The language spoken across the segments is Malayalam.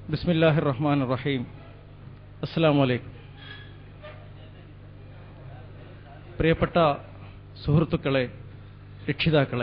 ബിസ്മില്ലാഹിർ റഹ്മാൻ റഹീം അസ്സാം വലൈക്കും പ്രിയപ്പെട്ട സുഹൃത്തുക്കളെ രക്ഷിതാക്കളെ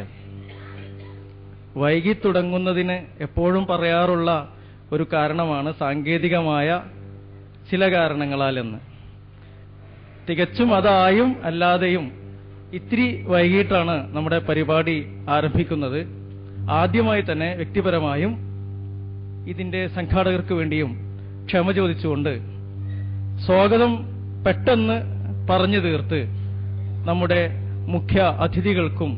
വൈകി തുടങ്ങുന്നതിന് എപ്പോഴും പറയാറുള്ള ഒരു കാരണമാണ് സാങ്കേതികമായ ചില കാരണങ്ങളാലെന്ന് തികച്ചും അതായും അല്ലാതെയും ഇത്തിരി വൈകിട്ടാണ് നമ്മുടെ പരിപാടി ആരംഭിക്കുന്നത് ആദ്യമായി തന്നെ വ്യക്തിപരമായും ഇതിന്റെ സംഘാടകർക്ക് വേണ്ടിയും ക്ഷമ ചോദിച്ചുകൊണ്ട് സ്വാഗതം പെട്ടെന്ന് പറഞ്ഞു തീർത്ത് നമ്മുടെ മുഖ്യ അതിഥികൾക്കും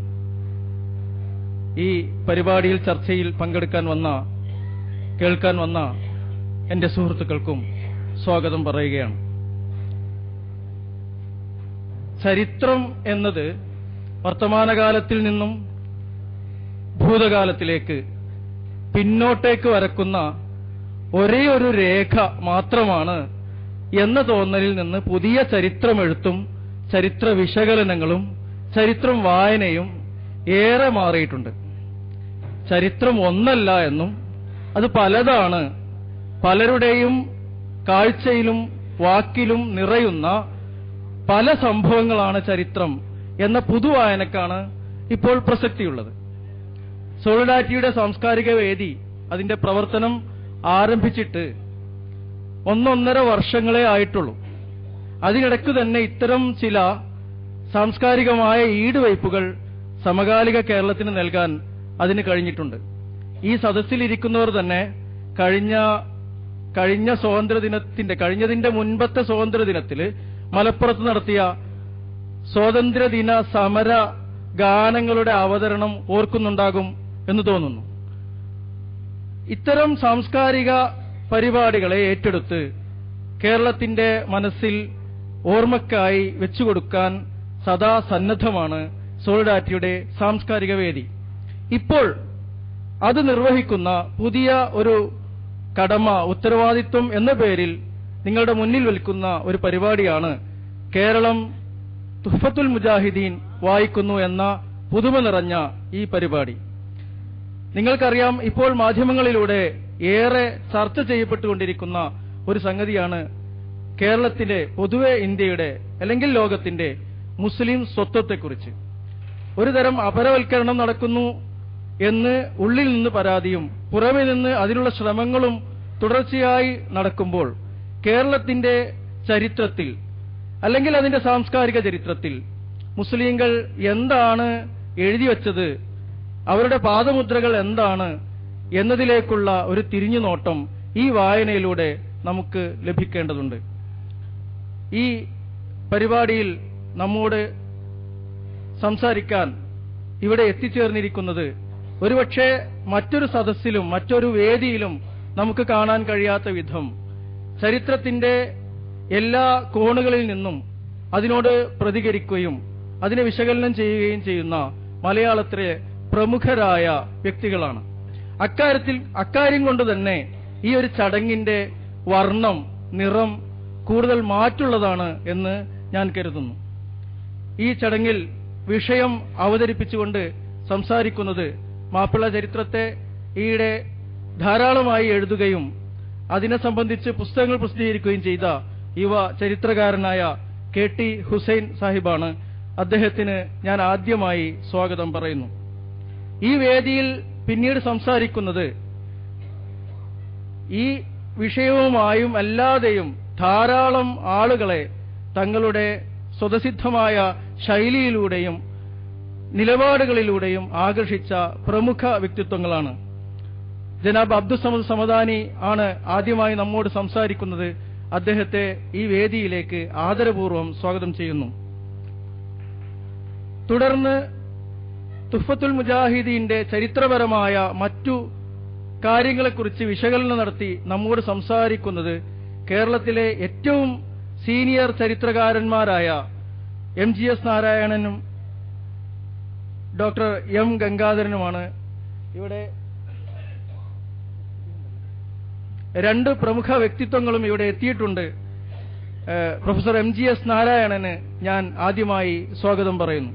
ഈ പരിപാടിയിൽ ചർച്ചയിൽ പങ്കെടുക്കാൻ വന്ന കേൾക്കാൻ വന്ന എന്റെ സുഹൃത്തുക്കൾക്കും സ്വാഗതം പറയുകയാണ് ചരിത്രം എന്നത് വർത്തമാനകാലത്തിൽ നിന്നും ഭൂതകാലത്തിലേക്ക് പിന്നോട്ടേക്ക് വരക്കുന്ന ഒരേ ഒരു രേഖ മാത്രമാണ് എന്ന തോന്നലിൽ നിന്ന് പുതിയ ചരിത്രമെഴുത്തും ചരിത്ര വിശകലനങ്ങളും ചരിത്രം വായനയും ഏറെ മാറിയിട്ടുണ്ട് ചരിത്രം ഒന്നല്ല എന്നും അത് പലതാണ് പലരുടെയും കാഴ്ചയിലും വാക്കിലും നിറയുന്ന പല സംഭവങ്ങളാണ് ചരിത്രം എന്ന പുതുവായനക്കാണ് ഇപ്പോൾ പ്രസക്തിയുള്ളത് സോളിഡാരിറ്റിയുടെ സാംസ്കാരിക വേദി അതിന്റെ പ്രവർത്തനം ആരംഭിച്ചിട്ട് ഒന്നൊന്നര വർഷങ്ങളെ ആയിട്ടുള്ളൂ അതിനിടയ്ക്ക് തന്നെ ഇത്തരം ചില സാംസ്കാരികമായ ഈടുവയ്പ്പുകൾ സമകാലിക കേരളത്തിന് നൽകാൻ അതിന് കഴിഞ്ഞിട്ടുണ്ട് ഈ സദസ്സിലിരിക്കുന്നവർ തന്നെ കഴിഞ്ഞ കഴിഞ്ഞ സ്വാതന്ത്ര്യദിനത്തിന്റെ കഴിഞ്ഞതിന്റെ മുൻപത്തെ സ്വാതന്ത്ര്യദിനത്തിൽ മലപ്പുറത്ത് നടത്തിയ സ്വാതന്ത്ര്യദിന സമര ഗാനങ്ങളുടെ അവതരണം ഓർക്കുന്നുണ്ടാകും എന്ന് തോന്നുന്നു ഇത്തരം സാംസ്കാരിക പരിപാടികളെ ഏറ്റെടുത്ത് കേരളത്തിന്റെ മനസ്സിൽ ഓർമ്മക്കായി വെച്ചുകൊടുക്കാൻ സദാ സന്നദ്ധമാണ് സോളിഡാരിറ്റിയുടെ സാംസ്കാരിക വേദി ഇപ്പോൾ അത് നിർവഹിക്കുന്ന പുതിയ ഒരു കടമ ഉത്തരവാദിത്വം എന്ന പേരിൽ നിങ്ങളുടെ മുന്നിൽ വിൽക്കുന്ന ഒരു പരിപാടിയാണ് കേരളം തുഫത്തുൽ മുജാഹിദീൻ വായിക്കുന്നു എന്ന പുതുമ നിറഞ്ഞ ഈ പരിപാടി നിങ്ങൾക്കറിയാം ഇപ്പോൾ മാധ്യമങ്ങളിലൂടെ ഏറെ ചർച്ച ചെയ്യപ്പെട്ടുകൊണ്ടിരിക്കുന്ന ഒരു സംഗതിയാണ് കേരളത്തിലെ പൊതുവെ ഇന്ത്യയുടെ അല്ലെങ്കിൽ ലോകത്തിന്റെ മുസ്ലിം സ്വത്വത്തെക്കുറിച്ച് ഒരു തരം അപരവൽക്കരണം നടക്കുന്നു എന്ന് ഉള്ളിൽ നിന്ന് പരാതിയും പുറമെ നിന്ന് അതിനുള്ള ശ്രമങ്ങളും തുടർച്ചയായി നടക്കുമ്പോൾ കേരളത്തിന്റെ ചരിത്രത്തിൽ അല്ലെങ്കിൽ അതിന്റെ സാംസ്കാരിക ചരിത്രത്തിൽ മുസ്ലിങ്ങൾ എന്താണ് എഴുതി വച്ചത് അവരുടെ പാദമുദ്രകൾ എന്താണ് എന്നതിലേക്കുള്ള ഒരു തിരിഞ്ഞുനോട്ടം ഈ വായനയിലൂടെ നമുക്ക് ലഭിക്കേണ്ടതുണ്ട് ഈ പരിപാടിയിൽ നമ്മോട് സംസാരിക്കാൻ ഇവിടെ എത്തിച്ചേർന്നിരിക്കുന്നത് ഒരുപക്ഷെ മറ്റൊരു സദസ്സിലും മറ്റൊരു വേദിയിലും നമുക്ക് കാണാൻ കഴിയാത്ത വിധം ചരിത്രത്തിന്റെ എല്ലാ കോണുകളിൽ നിന്നും അതിനോട് പ്രതികരിക്കുകയും അതിനെ വിശകലനം ചെയ്യുകയും ചെയ്യുന്ന മലയാളത്തിലെ പ്രമുഖരായ വ്യക്തികളാണ് അക്കാര്യത്തിൽ അക്കാര്യം കൊണ്ട് തന്നെ ഈ ഒരു ചടങ്ങിന്റെ വർണ്ണം നിറം കൂടുതൽ മാറ്റുള്ളതാണ് എന്ന് ഞാൻ കരുതുന്നു ഈ ചടങ്ങിൽ വിഷയം അവതരിപ്പിച്ചുകൊണ്ട് സംസാരിക്കുന്നത് മാപ്പിള ചരിത്രത്തെ ഈയിടെ ധാരാളമായി എഴുതുകയും അതിനെ സംബന്ധിച്ച് പുസ്തകങ്ങൾ പ്രസിദ്ധീകരിക്കുകയും ചെയ്ത യുവ ചരിത്രകാരനായ കെ ടി ഹുസൈൻ സാഹിബാണ് അദ്ദേഹത്തിന് ഞാൻ ആദ്യമായി സ്വാഗതം പറയുന്നു ഈ വേദിയിൽ പിന്നീട് സംസാരിക്കുന്നത് ഈ വിഷയവുമായും അല്ലാതെയും ധാരാളം ആളുകളെ തങ്ങളുടെ സ്വതസിദ്ധമായ ശൈലിയിലൂടെയും നിലപാടുകളിലൂടെയും ആകർഷിച്ച പ്രമുഖ വ്യക്തിത്വങ്ങളാണ് ജനാബ് അബ്ദുസമദ് സമദാനി ആണ് ആദ്യമായി നമ്മോട് സംസാരിക്കുന്നത് അദ്ദേഹത്തെ ഈ വേദിയിലേക്ക് ആദരപൂർവ്വം സ്വാഗതം ചെയ്യുന്നു തുടർന്ന് തുഫത്തുൽ മുജാഹിദീന്റെ ചരിത്രപരമായ മറ്റു കാര്യങ്ങളെക്കുറിച്ച് വിശകലനം നടത്തി നമ്മോട് സംസാരിക്കുന്നത് കേരളത്തിലെ ഏറ്റവും സീനിയർ ചരിത്രകാരന്മാരായ എം ജി എസ് നാരായണനും ഡോക്ടർ എം ഗംഗാധരനുമാണ് ഇവിടെ രണ്ട് പ്രമുഖ വ്യക്തിത്വങ്ങളും ഇവിടെ എത്തിയിട്ടുണ്ട് ഏഹ് പ്രൊഫസർ എം ജി എസ് നാരായണന് ഞാൻ ആദ്യമായി സ്വാഗതം പറയുന്നു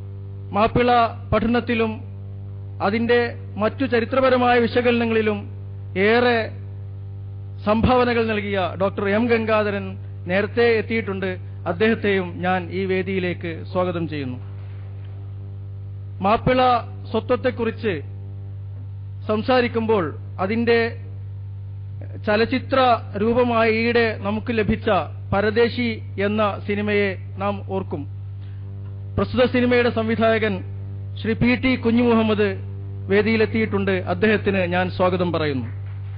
മാപ്പിള പഠനത്തിലും അതിന്റെ മറ്റു ചരിത്രപരമായ വിശകലനങ്ങളിലും ഏറെ സംഭാവനകൾ നൽകിയ ഡോക്ടർ എം ഗംഗാധരൻ നേരത്തെ എത്തിയിട്ടുണ്ട് അദ്ദേഹത്തെയും ഞാൻ ഈ വേദിയിലേക്ക് സ്വാഗതം ചെയ്യുന്നു മാപ്പിള സ്വത്വത്തെക്കുറിച്ച് സംസാരിക്കുമ്പോൾ അതിന്റെ ചലച്ചിത്ര രൂപമായി ഈയിടെ നമുക്ക് ലഭിച്ച പരദേശി എന്ന സിനിമയെ നാം ഓർക്കും പ്രസ്തുത സിനിമയുടെ സംവിധായകൻ ശ്രീ പി ടി കുഞ്ഞു മുഹമ്മദ് വേദിയിലെത്തിയിട്ടുണ്ട് അദ്ദേഹത്തിന് ഞാൻ സ്വാഗതം പറയുന്നു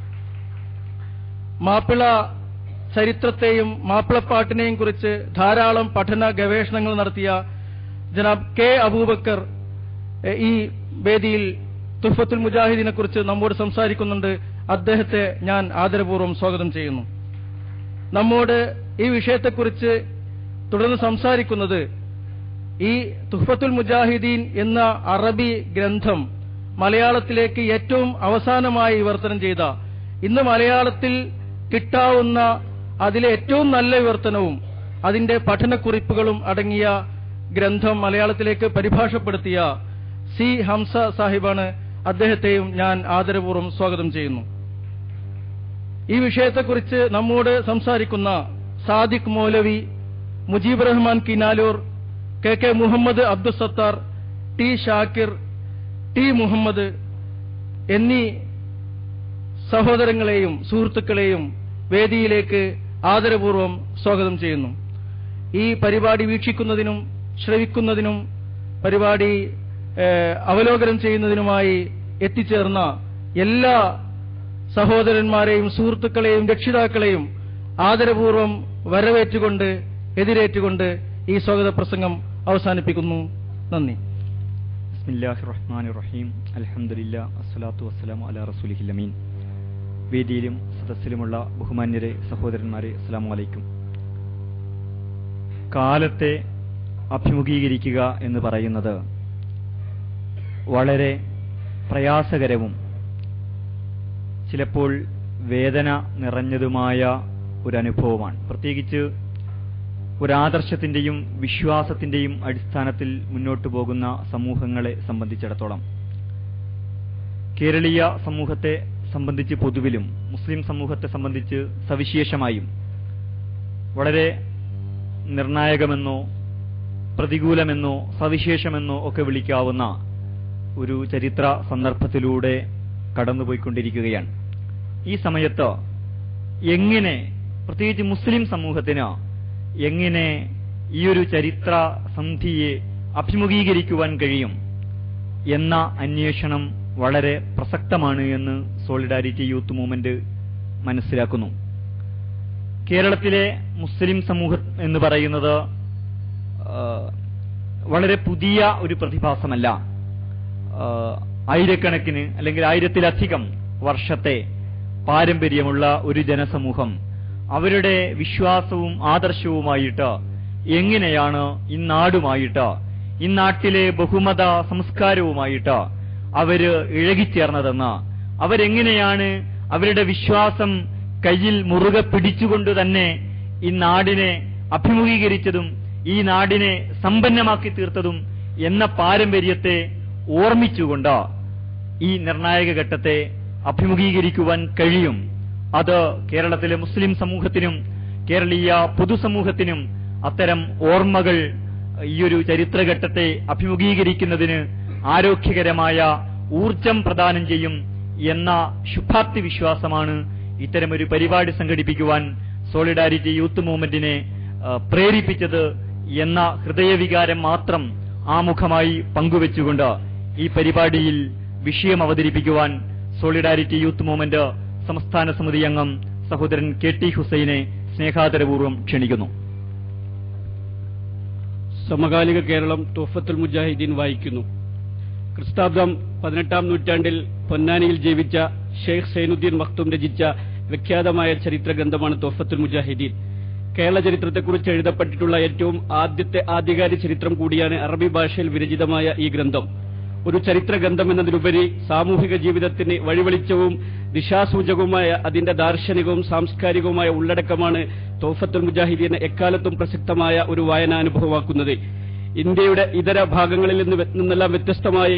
മാപ്പിള ചരിത്രത്തെയും മാപ്പിളപ്പാട്ടിനെയും കുറിച്ച് ധാരാളം പഠന ഗവേഷണങ്ങൾ നടത്തിയ ജനാബ് കെ അബൂബക്കർ എ, ഈ വേദിയിൽ തുഫത്തുൽ മുജാഹിദിനെ കുറിച്ച് നമ്മോട് സംസാരിക്കുന്നുണ്ട് അദ്ദേഹത്തെ ഞാൻ ആദരപൂർവ്വം സ്വാഗതം ചെയ്യുന്നു നമ്മോട് ഈ വിഷയത്തെക്കുറിച്ച് തുടർന്ന് സംസാരിക്കുന്നത് ഈ തുഹഫത്തുൽ മുജാഹിദീൻ എന്ന അറബി ഗ്രന്ഥം മലയാളത്തിലേക്ക് ഏറ്റവും അവസാനമായി വിവർത്തനം ചെയ്ത ഇന്ന് മലയാളത്തിൽ കിട്ടാവുന്ന അതിലെ ഏറ്റവും നല്ല വിവർത്തനവും അതിന്റെ പഠനക്കുറിപ്പുകളും അടങ്ങിയ ഗ്രന്ഥം മലയാളത്തിലേക്ക് പരിഭാഷപ്പെടുത്തിയ സി ഹംസ സാഹിബാണ് അദ്ദേഹത്തെയും ഞാൻ ആദരപൂർവ്വം സ്വാഗതം ചെയ്യുന്നു ഈ വിഷയത്തെക്കുറിച്ച് നമ്മോട് സംസാരിക്കുന്ന Sadiq Maulavi Mujeeb Rahman Kinaloor K K Muhammad Abdussathar T Shakir T Muhammad എന്നീ സഹോദരങ്ങളെയും സുഹൃത്തുക്കളെയും വേദിയിലേക്ക് ആദരപൂർവ്വം സ്വാഗതം ചെയ്യുന്നു ഈ പരിപാടി വീക്ഷിക്കുന്നതിനും ശ്രവിക്കുന്നതിനും പരിപാടി ഏഹ്, അവലോകനം ചെയ്യുന്നതിനുമായി എത്തിച്ചേർന്ന എല്ലാ സഹോദരന്മാരെയും സുഹൃത്തുക്കളെയും രക്ഷിതാക്കളെയും ആദരപൂർവ്വം വരവേറ്റുകൊണ്ട് എതിരേറ്റുകൊണ്ട് ഈ സ്വാഗത പ്രസംഗം അവസാനിപ്പിക്കുന്നു നന്ദി ബിസ്മില്ലാഹി റഹ്മാൻ റഹീം അൽഹംദുലില്ല അസ്സലാത്തു വസ്സലാമു അലാ റസൂലിഹിൽ അമീൻ വേദിയിലും സദസ്സിലുമുള്ള ബഹുമാന്യരെ സഹോദരന്മാരെ അസ്സലാമു അലൈക്കും കാലത്തെ അഭിമുഖീകരിക്കുക എന്ന് പറയുന്നത് വളരെ പ്രയാസകരവും ചിലപ്പോൾ വേദന നിറഞ്ഞതുമായ ഒരു അനുഭവമാണ് പ്രത്യേകിച്ച് ഒരാദർശത്തിന്റെയും വിശ്വാസത്തിന്റെയും അടിസ്ഥാനത്തിൽ മുന്നോട്ടു പോകുന്ന സമൂഹങ്ങളെ സംബന്ധിച്ചിടത്തോളം കേരളീയ സമൂഹത്തെ സംബന്ധിച്ച് പൊതുവിലും മുസ്ലിം സമൂഹത്തെ സംബന്ധിച്ച് സവിശേഷമായും വളരെ നിർണായകമെന്നോ പ്രതികൂലമെന്നോ സവിശേഷമെന്നോ ഒക്കെ വിളിക്കാവുന്ന ഒരു ചരിത്ര സന്ദർഭത്തിലൂടെ കടന്നുപോയിക്കൊണ്ടിരിക്കുകയാണ് ഈ സമയത്ത് എങ്ങനെ പ്രത്യേകിച്ച് മുസ്ലിം സമൂഹത്തിന് എങ്ങനെ ഈ ഒരു ചരിത്ര സന്ധിയെ അഭിമുഖീകരിക്കുവാൻ കഴിയും എന്ന അന്വേഷണം വളരെ പ്രസക്തമാണ് എന്ന് സോളിഡാരിറ്റി യൂത്ത് മൂവ്മെന്റ് മനസ്സിലാക്കുന്നു കേരളത്തിലെ മുസ്ലിം സമൂഹം എന്ന് പറയുന്നത് ആ, വളരെ പുതിയ ഒരു പ്രതിഭാസമല്ല ആ, ആയിരക്കണക്കിന് അല്ലെങ്കിൽ ആയിരത്തിലധികം വർഷത്തെ പാരമ്പര്യമുള്ള ഒരു ജനസമൂഹം അവരുടെ വിശ്വാസവും ആദർശവുമായിട്ട് എങ്ങനെയാണ് ഇന്നാടുമായിട്ട് ഇന്നാട്ടിലെ ബഹുമത സംസ്കാരവുമായിട്ട് അവര് ഇഴകിച്ചേർന്നതെന്ന് അവരെങ്ങനെയാണ് അവരുടെ വിശ്വാസം കയ്യിൽ മുറുകെ പിടിച്ചുകൊണ്ട് തന്നെ ഈ നാടിനെ അഭിമുഖീകരിച്ചതും ഈ നാടിനെ സമ്പന്നമാക്കി തീർത്തതും എന്ന പാരമ്പര്യത്തെ ഓർമ്മിച്ചുകൊണ്ട് ഈ നിർണായക ഘട്ടത്തെ അഭിമുഖീകരിക്കുവാൻ കഴിയും അത് കേരളത്തിലെ മുസ്ലിം സമൂഹത്തിനും കേരളീയ പൊതുസമൂഹത്തിനും അത്തരം ഓർമ്മകൾ ഈയൊരു ചരിത്രഘട്ടത്തെ അഭിമുഖീകരിക്കുന്നതിന് ആരോഗ്യകരമായ ഊർജം പ്രദാനം ചെയ്യും എന്ന ശുഭാപ്തി വിശ്വാസമാണ് ഇത്തരമൊരു പരിപാടി സംഘടിപ്പിക്കുവാൻ സോളിഡാരിറ്റി യൂത്ത് മൂവ്മെന്റിനെ ആ, പ്രേരിപ്പിച്ചത് എന്ന ഹൃദയവികാരം മാത്രം ആമുഖമായി പങ്കുവെച്ചുകൊണ്ട് ഈ പരിപാടിയിൽ വിഷയം അവതരിപ്പിക്കുവാൻ സോളിഡാരിറ്റി യൂത്ത് മൂവ്മെന്റ് സംസ്ഥാന സമിതി അംഗം സഹോദരൻ കെ ടി ഹുസൈനെ സ്നേഹാദരപൂർവ്വം ക്ഷണിക്കുന്നു സമകാലിക കേരളം തുഫത്തുൽ മുജാഹിദീൻ വായിക്കുന്നു ക്രിസ്താബ്ദം പതിനെട്ടാം നൂറ്റാണ്ടിൽ പൊന്നാനിയിൽ ജീവിച്ച ഷെയ്ഖ് സൈനുദ്ദീൻ മഖ്തൂം രചിച്ച വിഖ്യാതമായ ചരിത്ര ഗ്രന്ഥമാണ് തോഫത്തുൽ മുജാഹിദീൻ കേരള ചരിത്രത്തെക്കുറിച്ച് എഴുതപ്പെട്ടിട്ടുള്ള ഏറ്റവും ആദ്യത്തെ ആധികാരിക ചരിത്രം കൂടിയാണ് അറബി ഭാഷയിൽ വിരചിതമായ ഈ ഗ്രന്ഥം ഒരു ചരിത്ര ഗ്രന്ഥം എന്നതിലുപരി സാമൂഹിക ജീവിതത്തിന് വഴിവെളിച്ചവും ദിശാസൂചകവുമായ അതിന്റെ ദാർശനികവും സാംസ്കാരികവുമായ ഉള്ളടക്കമാണ് തോഫത്തുൽ മുജാഹിദീനെ എക്കാലത്തും പ്രസക്തമായ ഒരു വായനാനുഭവമാക്കുന്നത് ഇന്ത്യയുടെ ഇതര ഭാഗങ്ങളിൽ നിന്ന് വ്യ- നിന്നെല്ലാം വ്യത്യസ്തമായി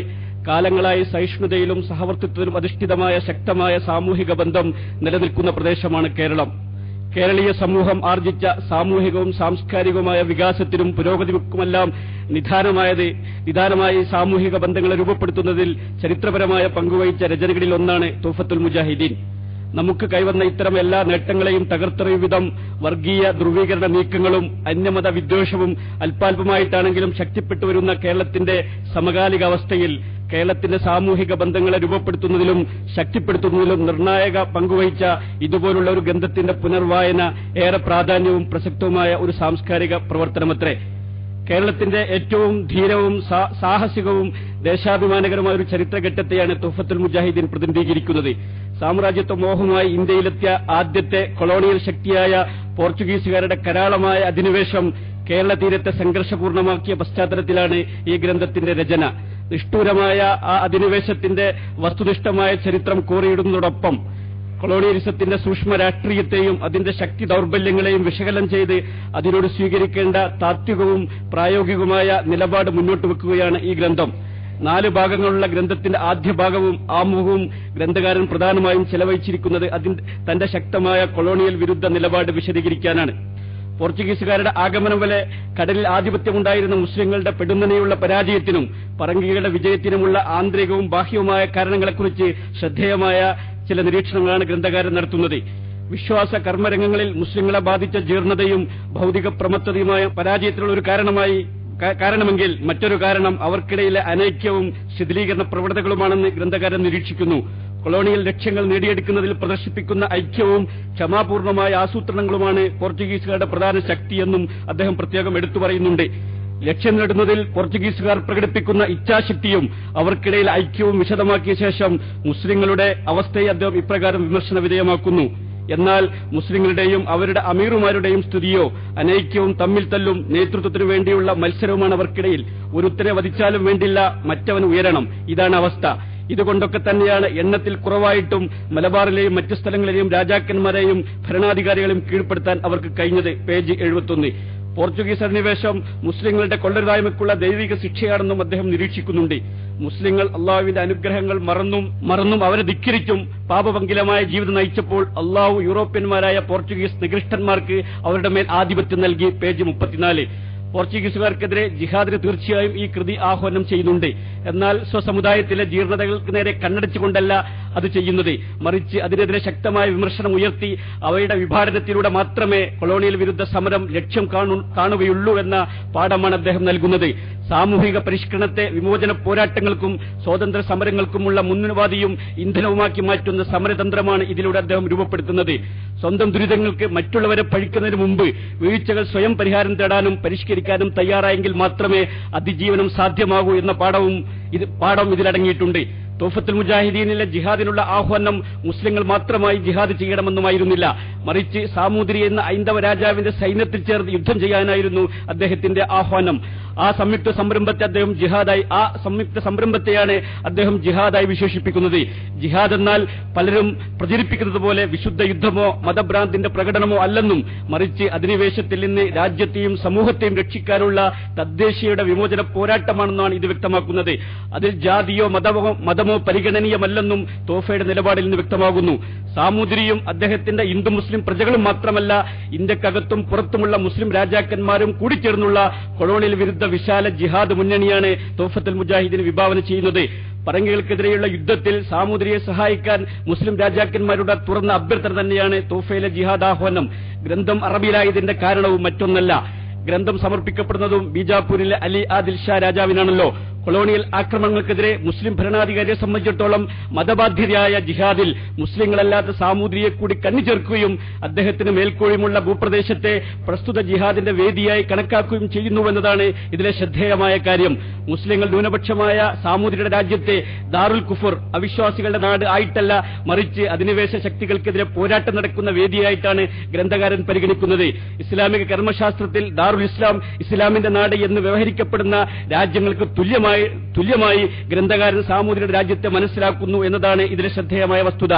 കാലങ്ങളായി സഹിഷ്ണുതയിലും സഹവർത്തിത്വത്തിലും അധിഷ്ഠിതമായ ശക്തമായ സാമൂഹിക ബന്ധം നിലനിൽക്കുന്ന പ്രദേശമാണ് കേരളം കേരളീയ സമൂഹം ആർജിച്ച സാമൂഹികവും സാംസ്കാരികവുമായ വികാസത്തിനും പുരോഗതിക്കുമെല്ലാം നിധാനമായത് നിദാനമായി സാമൂഹിക ബന്ധങ്ങളെ രൂപപ്പെടുത്തുന്നതിൽ ചരിത്രപരമായ പങ്കുവഹിച്ച രചനകളിൽ ഒന്നാണ് തൂഫത്തുൽ മുജാഹിദീൻ നമുക്ക് കൈവന്ന ഇത്തരം എല്ലാ നേട്ടങ്ങളെയും തകർത്തെറിയും വിധം വർഗീയ ധ്രുവീകരണ നീക്കങ്ങളും അന്യമത വിദ്വേഷവും അല്പാൽപമായിട്ടാണെങ്കിലും ശക്തിപ്പെട്ടു വരുന്ന കേരളത്തിന്റെ സമകാലിക അവസ്ഥയിൽ കേരളത്തിന്റെ സാമൂഹിക ബന്ധങ്ങളെ രൂപപ്പെടുത്തുന്നതിലും ശക്തിപ്പെടുത്തുന്നതിലും നിർണായക പങ്കുവഹിച്ച ഇതുപോലുള്ള ഒരു ഗ്രന്ഥത്തിന്റെ പുനർവായന ഏറെ പ്രാധാന്യവും പ്രസക്തവുമായ ഒരു സാംസ്കാരിക പ്രവർത്തനമത്രേ കേരളത്തിന്റെ ഏറ്റവും ധീരവും സാ- സാഹസികവും ദേശാഭിമാനകരമായ ഒരു ചരിത്രഘട്ടത്തെയാണ് തുഫത്തുൽ മുജാഹിദീൻ പ്രതിനിധീകരിക്കുന്നത് സാമ്രാജ്യത്വ മോഹമായി ഇന്ത്യയിലെത്തിയ ആദ്യത്തെ കൊളോണിയൽ ശക്തിയായ പോർച്ചുഗീസുകാരുടെ കരാളമായ അധിനിവേശം കേരള തീരത്തെ സംഘർഷപൂർണമാക്കിയ പശ്ചാത്തലത്തിലാണ് ഈ ഗ്രന്ഥത്തിന്റെ രചന നിഷ്ഠൂരമായ ആ അധിനിവേശത്തിന്റെ വസ്തുനിഷ്ഠമായ ചരിത്രം കോറിയിടുന്നതോടൊപ്പം കൊളോണിയലിസത്തിന്റെ സൂക്ഷ്മ രാഷ്ട്രീയത്തെയും അതിന്റെ ശക്തി ദൌർബല്യങ്ങളെയും വിശകലനം ചെയ്ത് അതിനോട് സ്വീകരിക്കേണ്ട താത്വികവും പ്രായോഗികവുമായ നിലപാട് മുന്നോട്ട് വെക്കുകയാണ് ഈ ഗ്രന്ഥം നാല് ഭാഗങ്ങളുള്ള ഗ്രന്ഥത്തിന്റെ ആദ്യ ഭാഗവും ആമുഖവും ഗ്രന്ഥകാരൻ പ്രധാനമായും ചെലവഴിച്ചിരിക്കുന്നത് അതിന്റെ തന്റെ ശക്തമായ കൊളോണിയൽ വിരുദ്ധ നിലപാട് വിശദീകരിക്കാനാണ് പോർച്ചുഗീസുകാരുടെ ആഗമനം വരെ കടലിൽ ആധിപത്യമുണ്ടായിരുന്ന മുസ്ലിങ്ങളുടെ പെടുന്നനെയുള്ള പരാജയത്തിനും പറങ്കികളുടെ വിജയത്തിനുമുള്ള ആന്തരികവും ബാഹ്യവുമായ കാരണങ്ങളെക്കുറിച്ച് ശ്രദ്ധേയമായ ചില നിരീക്ഷണങ്ങളാണ് ഗ്രന്ഥകാരൻ നടത്തുന്നത് വിശ്വാസ കർമ്മരംഗങ്ങളിൽ മുസ്ലിങ്ങളെ ബാധിച്ച ജീർണതയും ഭൗതിക പ്രമത്തതയുമായ പരാജയത്തിനുള്ള ഒരു കാരണമായി കാ- കാരണമെങ്കിൽ മറ്റൊരു കാരണം അവർക്കിടയിലെ അനൈക്യവും ശിഥിലീകരണ പ്രവണതകളുമാണെന്ന് ഗ്രന്ഥകാരൻ നിരീക്ഷിക്കുന്നു കൊളോണിയൽ ലക്ഷ്യങ്ങൾ നേടിയെടുക്കുന്നതിൽ പ്രദർശിപ്പിക്കുന്ന ഐക്യവും ക്ഷമാപൂർണമായ ആസൂത്രണങ്ങളുമാണ് പോർച്ചുഗീസുകാരുടെ പ്രധാന ശക്തിയെന്നും അദ്ദേഹം പ്രത്യേകം എടുത്തു പറയുന്നുണ്ട് ലക്ഷ്യം നേടുന്നതിൽ പോർച്ചുഗീസുകാർ പ്രകടിപ്പിക്കുന്ന ഇച്ഛാശക്തിയും അവർക്കിടയിൽ ഐക്യവും വിശദമാക്കിയ ശേഷം മുസ്ലിങ്ങളുടെ അവസ്ഥയെ അദ്ദേഹം ഇപ്രകാരം വിമർശന വിധേയമാക്കുന്നു എന്നാൽ മുസ്ലിങ്ങളുടെയും അവരുടെ അമീറുമാരുടെയും സ്ഥിതിയോ അനൈക്യവും തമ്മിൽ തല്ലും നേതൃത്വത്തിനു വേണ്ടിയുള്ള മത്സരവുമാണ് അവർക്കിടയിൽ ഒരുത്തരെ വധിച്ചാലും വേണ്ടില്ല മറ്റവൻ ഉയരണം ഇതാണ് അവസ്ഥ ഇതുകൊണ്ടൊക്കെ തന്നെയാണ് എണ്ണത്തിൽ കുറവായിട്ടും മലബാറിലെയും മറ്റു സ്ഥലങ്ങളിലെയും രാജാക്കന്മാരെയും ഭരണാധികാരികളെയും കീഴ്പ്പെടുത്താൻ അവർക്ക് കഴിഞ്ഞത് പേജ് എഴുപത്തൊന്ന് പോർച്ചുഗീസ് അധിനിവേശം മുസ്ലിങ്ങളുടെ കൊള്ളരുതായ്മയ്ക്കുള്ള ദൈവിക ശിക്ഷയാണെന്നും അദ്ദേഹം നിരീക്ഷിക്കുന്നുണ്ട് മുസ്ലിങ്ങൾ അള്ളാഹുവിന്റെ അനുഗ്രഹങ്ങൾ മറന്നും മറന്നും അവരെ ധിക്കരിച്ചും പാപപങ്കിലമായ ജീവിതം നയിച്ചപ്പോൾ അള്ളാഹു യൂറോപ്യന്മാരായ പോർച്ചുഗീസ് നികൃഷ്ടന്മാർക്ക് അവരുടെ മേൽ ആധിപത്യം നൽകി പേജ് മുപ്പത്തിനാല് പോർച്ചുഗീസുകാർക്കെതിരെ ജിഹാദിന് തീർച്ചയായും ഈ കൃതി ആഹ്വാനം ചെയ്യുന്നുണ്ട് എന്നാൽ സ്വസമുദായത്തിലെ ജീർണതകൾക്ക് നേരെ കണ്ണടച്ചുകൊണ്ടല്ല അത് ചെയ്യുന്നത് മറിച്ച് അതിനെതിരെ ശക്തമായ വിമർശനം ഉയർത്തി അവയുടെ വിഭാടനത്തിലൂടെ മാത്രമേ കൊളോണിയൽ വിരുദ്ധ സമരം ലക്ഷ്യം കാണു- കാണുകയുള്ളൂ എന്ന പാഠമാണ് അദ്ദേഹം നൽകുന്നത് സാമൂഹിക പരിഷ്കരണത്തെ വിമോചന പോരാട്ടങ്ങൾക്കും സ്വാതന്ത്ര്യ സമരങ്ങൾക്കുമുള്ള മുൻവാദിയും ഇന്ധനവുമാക്കി മാറ്റുന്ന സമരതന്ത്രമാണ് ഇതിലൂടെ അദ്ദേഹം രൂപപ്പെടുത്തുന്നത് സ്വന്തം ദുരിതങ്ങൾക്ക് മറ്റുള്ളവരെ പഴിക്കുന്നതിന് മുമ്പ് വീഴ്ചകൾ സ്വയം പരിഹാരം തേടാനും പരിഷ്കരിക്കാനും തയ്യാറായെങ്കിൽ മാത്രമേ അതിജീവനം സാധ്യമാകൂ എന്ന പാഠവും ഇത് പാഠം ഇതിലടങ്ങിയിട്ടുണ്ട് തോഫത്തുൽ മുജാഹിദീനിലെ ജിഹാദിനുള്ള ആഹ്വാനം മുസ്ലിങ്ങൾ മാത്രമായി ജിഹാദ് ചെയ്യണമെന്നുമായിരുന്നില്ല മറിച്ച് സാമൂതിരി എന്ന ഐന്ദവ രാജാവിന്റെ സൈന്യത്തിൽ ചേർന്ന് യുദ്ധം ചെയ്യാനായിരുന്നു അദ്ദേഹത്തിന്റെ ആഹ്വാനം ആ സംയുക്ത സംരംഭത്തെ അദ്ദേഹം ജിഹാദായി ആ സംയുക്ത സംരംഭത്തെയാണ് അദ്ദേഹം ജിഹാദായി വിശേഷിപ്പിക്കുന്നത് ജിഹാദ് എന്നാൽ പലരും പ്രചരിപ്പിക്കുന്നത് പോലെ വിശുദ്ധ യുദ്ധമോ മതഭ്രാന്തിന്റെ പ്രകടനമോ അല്ലെന്നും മറിച്ച് അധിനിവേശത്തിൽ നിന്ന് രാജ്യത്തെയും സമൂഹത്തെയും രക്ഷിക്കാനുള്ള തദ്ദേശീയയുടെ വിമോചന പോരാട്ടമാണെന്നാണ് ഇത് വ്യക്തമാക്കുന്നത് അതിൽ ജാതിയോ മതമോ മതമോ പരിഗണനീയമല്ലെന്നും തോഫയുടെ നിലപാടിൽ നിന്ന് വ്യക്തമാകുന്നു സാമൂതിരിയും അദ്ദേഹത്തിന്റെ ഹിന്ദു മുസ്ലിം പ്രജകളും മാത്രമല്ല ഇന്ത്യക്കകത്തും പുറത്തുമുള്ള മുസ്ലിം രാജാക്കന്മാരും കൂടിച്ചേർന്നുള്ള കൊളോണിയൽ വിരുദ്ധ വിശാല ജിഹാദ് മുന്നണിയാണ് തോഫത്തുൽ മുജാഹിദിന് വിഭാവന ചെയ്യുന്നത് പറങ്കികൾക്കെതിരെയുള്ള യുദ്ധത്തിൽ സാമൂതിരിയെ സഹായിക്കാൻ മുസ്ലിം രാജാക്കന്മാരുടെ തുറന്ന അഭ്യർത്ഥന തന്നെയാണ് തോഫയിലെ ജിഹാദ് ആഹ്വാനം ഗ്രന്ഥം അറബിയിലായതിന്റെ കാരണവും മറ്റൊന്നല്ല ഗ്രന്ഥം സമർപ്പിക്കപ്പെടുന്നതും ബീജാപൂരിലെ അലി ആദിൽ ഷാ രാജാവിനാണല്ലോ കൊളോണിയൽ ആക്രമണങ്ങൾക്കെതിരെ മുസ്ലിം ഭരണാധികാരിയെ സംബന്ധിച്ചിടത്തോളം മതബാധ്യതയായ ജിഹാദിൽ മുസ്ലിങ്ങളല്ലാത്ത സാമൂതിരിയെ കൂടി കണ്ണിച്ചേർക്കുകയും അദ്ദേഹത്തിന് മേൽക്കോഴിമുള്ള ഭൂപ്രദേശത്തെ പ്രസ്തുത ജിഹാദിന്റെ വേദിയായി കണക്കാക്കുകയും ചെയ്യുന്നുവെന്നതാണ് ഇതിലെ ശ്രദ്ധേയമായ കാര്യം മുസ്ലിങ്ങൾ ന്യൂനപക്ഷമായ സാമൂതിരിയുടെ രാജ്യത്തെ ദാറുൽ കുഫർ അവിശ്വാസികളുടെ നാട് ആയിട്ടല്ല മറിച്ച് അധിനിവേശ ശക്തികൾക്കെതിരെ പോരാട്ടം നടക്കുന്ന വേദിയായിട്ടാണ് ഗ്രന്ഥകാരൻ പരിഗണിക്കുന്നത് ഇസ്ലാമിക കർമ്മശാസ്ത്രത്തിൽ ദാറുൽ ഇസ്ലാം ഇസ്ലാമിന്റെ നാട് എന്ന് വ്യവഹരിക്കപ്പെടുന്ന രാജ്യങ്ങൾക്ക് തുല്യമായി തുല്യമായി ഗ്രന്ഥകാരൻ സാമൂതിരിയുടെ രാജ്യത്തെ മനസ്സിലാക്കുന്നു എന്നതാണ് ഇതിലെ ശ്രദ്ധേയമായ വസ്തുത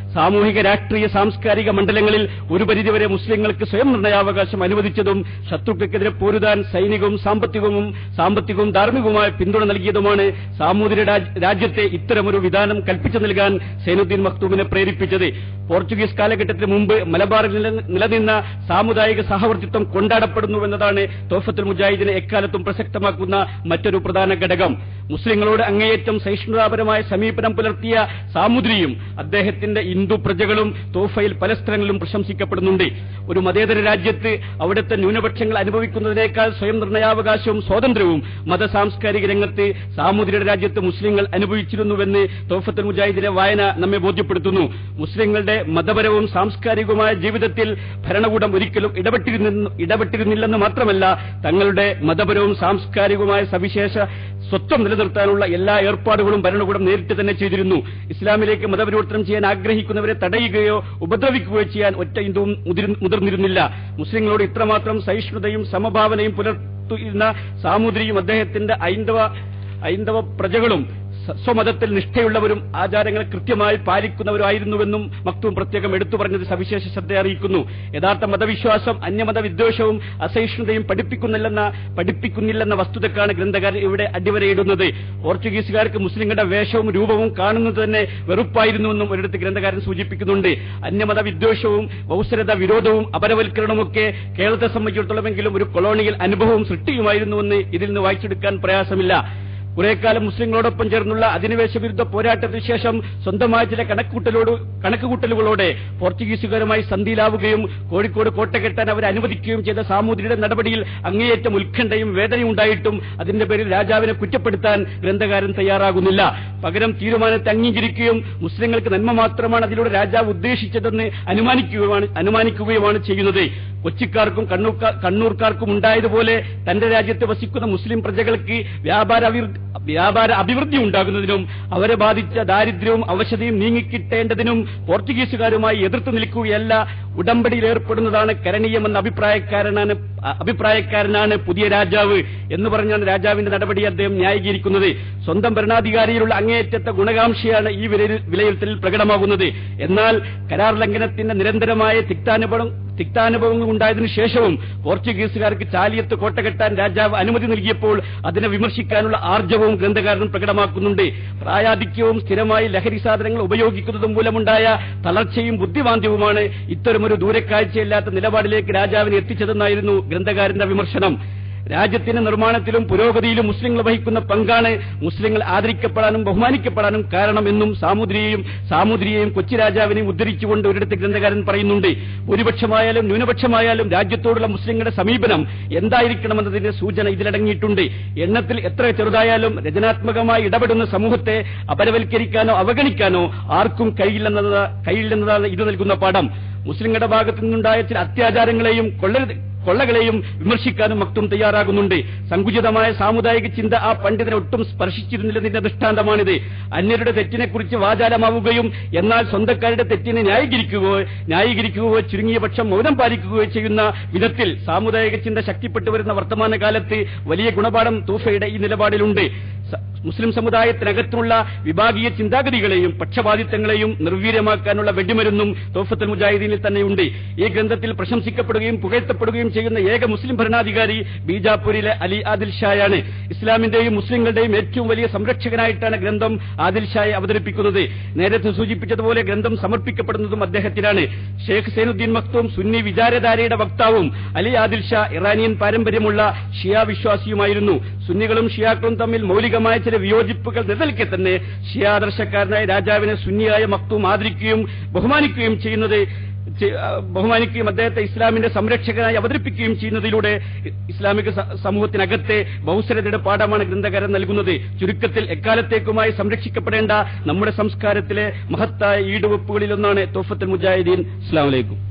സാമൂഹിക രാഷ്ട്രീയ സാംസ്കാരിക മണ്ഡലങ്ങളിൽ ഒരു പരിധിവരെ മുസ്ലിങ്ങൾക്ക് സ്വയം നിർണയാവകാശം അനുവദിച്ചതും ശത്രുക്കൾക്കെതിരെ പോരുതാൻ സൈനികവും സാമ്പത്തികവും സാമ്പത്തികവും ധാർമ്മികവുമായ പിന്തുണ നൽകിയതുമാണ് സാമൂതിരി രാജ്- രാജ്യത്തെ ഇത്തരമൊരു വിധാനം കൽപ്പിച്ചു നൽകാൻ സൈനുദ്ദീൻ മഖ്തൂമിനെ പ്രേരിപ്പിച്ചത് പോർച്ചുഗീസ് കാലഘട്ടത്തിന് മുമ്പ് മലബാറിൽ നില- നിലനിന്ന സാമുദായിക സഹവർത്തിത്വം കൊണ്ടാടപ്പെടുന്നുവെന്നതാണ് തോഫത്തുൽ മുജാഹിദിനെ എക്കാലത്തും പ്രസക്തമാക്കുന്ന മറ്റൊരു പ്രധാന ഘടകം മുസ്ലിങ്ങളോട് അങ്ങേയറ്റം സഹിഷ്ണുതാപരമായ സമീപനം പുലർത്തിയ സാമുദ്രിയും അദ്ദേഹത്തിന്റെ ഹിന്ദു പ്രജകളും തോഫയിൽ പല സ്ഥലങ്ങളിലും പ്രശംസിക്കപ്പെടുന്നുണ്ട് ഒരു മതേതര രാജ്യത്ത് അവിടുത്തെ ന്യൂനപക്ഷങ്ങൾ അനുഭവിക്കുന്നതിനേക്കാൾ സ്വയം നിർണയാവകാശവും സ്വാതന്ത്ര്യവും മത സാംസ്കാരിക രംഗത്ത് സാമൂതിരിയുടെ രാജ്യത്ത് മുസ്ലിങ്ങൾ അനുഭവിച്ചിരുന്നുവെന്ന് തോഫത്തുൽ മുജാഹിദിന്റെ വായന നമ്മെ ബോധ്യപ്പെടുത്തുന്നു മുസ്ലിങ്ങളുടെ മതപരവും സാംസ്കാരികവുമായ ജീവിതത്തിൽ ഭരണകൂടം ഒരിക്കലും ഇടപെട്ടിരുന്ന ഇടപെട്ടിരുന്നില്ലെന്ന് മാത്രമല്ല തങ്ങളുടെ മതപരവും സാംസ്കാരികവുമായ സവിശേഷ സ്വത്വം നിലനിർത്താനുള്ള എല്ലാ ഏർപ്പാടുകളും ഭരണകൂടം നേരിട്ട് തന്നെ ചെയ്തിരുന്നു ഇസ്ലാമിലേക്ക് മതപരിവർത്തനം ചെയ്യാൻ ആഗ്രഹിക്കുന്നവരെ തടയുകയോ ഉപദ്രവിക്കുകയോ ചെയ്യാൻ ഒറ്റ ഹിന്ദുവും മുതിർ- മുതിർന്നിരുന്നില്ല മുസ്ലിങ്ങളോട് ഇത്രമാത്രം സഹിഷ്ണുതയും സമഭാവനയും പുലർത്തുന്ന സാമൂതിരിയും അദ്ദേഹത്തിന്റെ ഐന്ദവ ഐന്ദവ പ്രജകളും സ- സ്വമതത്തിൽ നിഷ്ഠയുള്ളവരും ആചാരങ്ങൾ കൃത്യമായി പാലിക്കുന്നവരായിരുന്നുവെന്നും മക്തൂം പ്രത്യേകം എടുത്തു പറഞ്ഞത് സവിശേഷ ശ്രദ്ധ അറിയിക്കുന്നു യഥാർത്ഥ മതവിശ്വാസം അന്യമത വിദ്വേഷവും അസഹിഷ്ണുതയും പഠിപ്പിക്കുന്നില്ലെന്ന പഠിപ്പിക്കുന്നില്ലെന്ന വസ്തുതക്കാണ് ഗ്രന്ഥകാരൻ ഇവിടെ അടിവരയിടുന്നത് പോർച്ചുഗീസുകാർക്ക് മുസ്ലിങ്ങളുടെ വേഷവും രൂപവും കാണുന്നത് തന്നെ വെറുപ്പായിരുന്നുവെന്നും ഒരിടത്ത് ഗ്രന്ഥകാരൻ സൂചിപ്പിക്കുന്നുണ്ട് അന്യമത വിദ്വേഷവും ബൗസരത വിരോധവും അപരവൽക്കരണവുമൊക്കെ കേരളത്തെ സംബന്ധിച്ചിടത്തോളമെങ്കിലും ഒരു കൊളോണിയൽ അനുഭവവും സൃഷ്ടിയുമായിരുന്നുവെന്ന് ഇതിൽ നിന്ന് വായിച്ചെടുക്കാൻ പ്രയാസമില്ല കുറേക്കാലം മുസ്ലിങ്ങളോടൊപ്പം ചേർന്നുള്ള അധിനിവേശ വിരുദ്ധ പോരാട്ടത്തിന് ശേഷം സ്വന്തമായ ചില കണക്കൂട്ടലോട് കണക്കുകൂട്ടലുകളോടെ പോർച്ചുഗീസുകാരുമായി സന്ധിയിലാവുകയും കോഴിക്കോട് കോട്ട കെട്ടാൻ അവരെ അനുവദിക്കുകയും ചെയ്ത സാമൂതിരിയുടെ നടപടിയിൽ അങ്ങേയറ്റം ഉത്കണ്ഠയും വേദനയും ഉണ്ടായിട്ടും അതിന്റെ പേരിൽ രാജാവിനെ കുറ്റപ്പെടുത്താൻ ഗ്രന്ഥകാരൻ തയ്യാറാകുന്നില്ല പകരം തീരുമാനത്തെ അംഗീകരിക്കുകയും മുസ്ലിങ്ങൾക്ക് നന്മ മാത്രമാണ് അതിലൂടെ രാജാവ് ഉദ്ദേശിച്ചതെന്ന് അനുമാനിക്കുകയുമാണ് അനുമാനിക്കുകയുമാണ് ചെയ്യുന്നത് കൊച്ചിക്കാർക്കും കണ്ണൂർക്കാ- കണ്ണൂർക്കാർക്കും ഉണ്ടായതുപോലെ തന്റെ രാജ്യത്ത് വസിക്കുന്ന മുസ്ലിം പ്രജകൾക്ക് വ്യാപാര അഭിവൃദ്ധി വ്യാപാര അഭിവൃദ്ധി ഉണ്ടാകുന്നതിനും അവരെ ബാധിച്ച ദാരിദ്ര്യവും അവശതയും നീങ്ങിക്കിട്ടേണ്ടതിനും പോർച്ചുഗീസുകാരുമായി എതിർത്ത് നിൽക്കുകയല്ല ഉടമ്പടിയിൽ ഏർപ്പെടുന്നതാണ് കരണീയമെന്ന അഭിപ്രായക്കാരനാണ് അ- അഭിപ്രായക്കാരനാണ് പുതിയ രാജാവ് എന്ന് പറഞ്ഞാണ് രാജാവിന്റെ നടപടി അദ്ദേഹം ന്യായീകരിക്കുന്നത് സ്വന്തം ഭരണാധികാരിയിലുള്ള അങ്ങേയറ്റത്തെ ഗുണകാംക്ഷയാണ് ഈ വിലയിൽ- വിലയിരുത്തലിൽ പ്രകടമാകുന്നത് എന്നാൽ കരാർ ലംഘനത്തിന്റെ നിരന്തരമായ തിക്താനുഭവം തിക്താനുഭവങ്ങൾ ഉണ്ടായതിനു ശേഷവും പോർച്ചുഗീസുകാർക്ക് ചാലിയത്ത് കോട്ട കെട്ടാൻ രാജാവ് അനുമതി നൽകിയപ്പോൾ അതിനെ വിമർശിക്കാനുള്ള ആർജവവും ഗ്രന്ഥകാരൻ പ്രകടമാക്കുന്നുണ്ട് പ്രായാധിക്യവും സ്ഥിരമായി ലഹരി സാധനങ്ങൾ ഉപയോഗിക്കുന്നതും മൂലമുണ്ടായ തളർച്ചയും ബുദ്ധിമാന്ദ്യവുമാണ് ഇത്തരമൊരു ദൂരക്കാഴ്ചയില്ലാത്ത നിലപാടിലേക്ക് രാജാവിനെ എത്തിച്ചതെന്നായിരുന്നു ഗ്രന്ഥകാരന്റെ വിമർശനം രാജ്യത്തിന്റെ നിർമ്മാണത്തിലും പുരോഗതിയിലും മുസ്ലിങ്ങൾ വഹിക്കുന്ന പങ്കാണ് മുസ്ലിങ്ങൾ ആദരിക്കപ്പെടാനും ബഹുമാനിക്കപ്പെടാനും കാരണമെന്നും സാമുദ്രിയെയും സാമുദ്രിയെയും കൊച്ചി രാജാവിനെയും ഉദ്ധരിച്ചുകൊണ്ട് ഒരിടത്ത് ഗ്രന്ഥകാരൻ പറയുന്നുണ്ട് ഭൂരിപക്ഷമായാലും ന്യൂനപക്ഷമായാലും രാജ്യത്തോടുള്ള മുസ്ലിങ്ങളുടെ സമീപനം എന്തായിരിക്കണമെന്നതിന്റെ സൂചന ഇതിലടങ്ങിയിട്ടുണ്ട് എണ്ണത്തിൽ എത്ര ചെറുതായാലും രചനാത്മകമായി ഇടപെടുന്ന സമൂഹത്തെ അപരവൽക്കരിക്കാനോ അവഗണിക്കാനോ ആർക്കും കഴിയില്ലെന്നതാണ് കഴിയില്ലെന്നതാണ് ഇത് നൽകുന്ന പാഠം മുസ്ലിങ്ങളുടെ ഭാഗത്തു നിന്നുണ്ടായ ചില അത്യാചാരങ്ങളെയും കൊള്ള കൊള്ളകളെയും വിമർശിക്കാനും മക്തും തയ്യാറാകുന്നുണ്ട് സങ്കുചിതമായ സാമുദായിക ചിന്ത ആ പണ്ഡിതനെ ഒട്ടും സ്പർശിച്ചിരുന്നില്ലെന്നതിന്റെ ദൃഷ്ടാന്തമാണിത് അന്യരുടെ തെറ്റിനെക്കുറിച്ച് വാചാലമാവുകയും എന്നാൽ സ്വന്തക്കാരുടെ തെറ്റിനെ ന്യായീകരിക്കുകയോ ന്യായീകരിക്കുകയോ ചുരുങ്ങിയ പക്ഷം മൗനം പാലിക്കുകയോ ചെയ്യുന്ന വിധത്തിൽ സാമുദായിക ചിന്ത ശക്തിപ്പെട്ടു വരുന്ന വർത്തമാനകാലത്ത് വലിയ ഗുണപാഠം തൂഫയുടെ ഈ നിലപാടിലുണ്ട് സ- മുസ്ലിം സമുദായത്തിനകത്തുള്ള വിഭാഗീയ ചിന്താഗതികളെയും പക്ഷപാതിത്വങ്ങളെയും നിർവീര്യമാക്കാനുള്ള വെടിമരുന്നും തോഫത്തുൽ മുജാഹിദീനിൽ തന്നെയുണ്ട് ഈ ഗ്രന്ഥത്തിൽ പ്രശംസിക്കപ്പെടുകയും പുകഴ്ത്തപ്പെടുകയും ചെയ്യുന്ന ഏക മുസ്ലിം ഭരണാധികാരി ബീജാപൂരിലെ അലി ആദിൽ ഷായാണ് ഇസ്ലാമിന്റെയും മുസ്ലിങ്ങളുടെയും ഏറ്റവും വലിയ സംരക്ഷകനായിട്ടാണ് ഗ്രന്ഥം ആദിൽ ഷായെ അവതരിപ്പിക്കുന്നത് നേരത്തെ സൂചിപ്പിച്ചതുപോലെ ഗ്രന്ഥം സമർപ്പിക്കപ്പെടുന്നതും അദ്ദേഹത്തിനാണ് ഷേഖ് സൈനുദ്ദീൻ മക്തൂം സുന്നി വിചാരധാരയുടെ വക്താവും അലി ആദിൽ ഷാ ഇറാനിയൻ പാരമ്പര്യമുള്ള ഷിയ വിശ്വാസിയുമായിരുന്നു സുന്നികളും ഷിയാക്കളും തമ്മിൽ മൗലികമായ ചില വിയോജിപ്പുകൾ നിലനിൽക്കെ തന്നെ ഷിയാദർശക്കാരനായ രാജാവിനെ സുന്നിയായ മക്തൂം ആദരിക്കുകയും ബഹുമാനിക്കുകയും ചെയ്യുന്നത് ചെ- ആ, ബഹുമാനിക്കുകയും അദ്ദേഹത്തെ ഇസ്ലാമിന്റെ സംരക്ഷകനായി അവതരിപ്പിക്കുകയും ചെയ്യുന്നതിലൂടെ ഇ- ഇസ്ലാമിക സ- സമൂഹത്തിനകത്തെ ബഹുസ്വരതയുടെ പാഠമാണ് ഗ്രന്ഥകാരൻ നൽകുന്നത് ചുരുക്കത്തിൽ എക്കാലത്തേക്കുമായി സംരക്ഷിക്കപ്പെടേണ്ട നമ്മുടെ സംസ്കാരത്തിലെ മഹത്തായ ഈടുവെപ്പുകളിലൊന്നാണ് തോഫത്തുൽ മുജാഹിദീൻ അസ്ലാം വലൈക്കും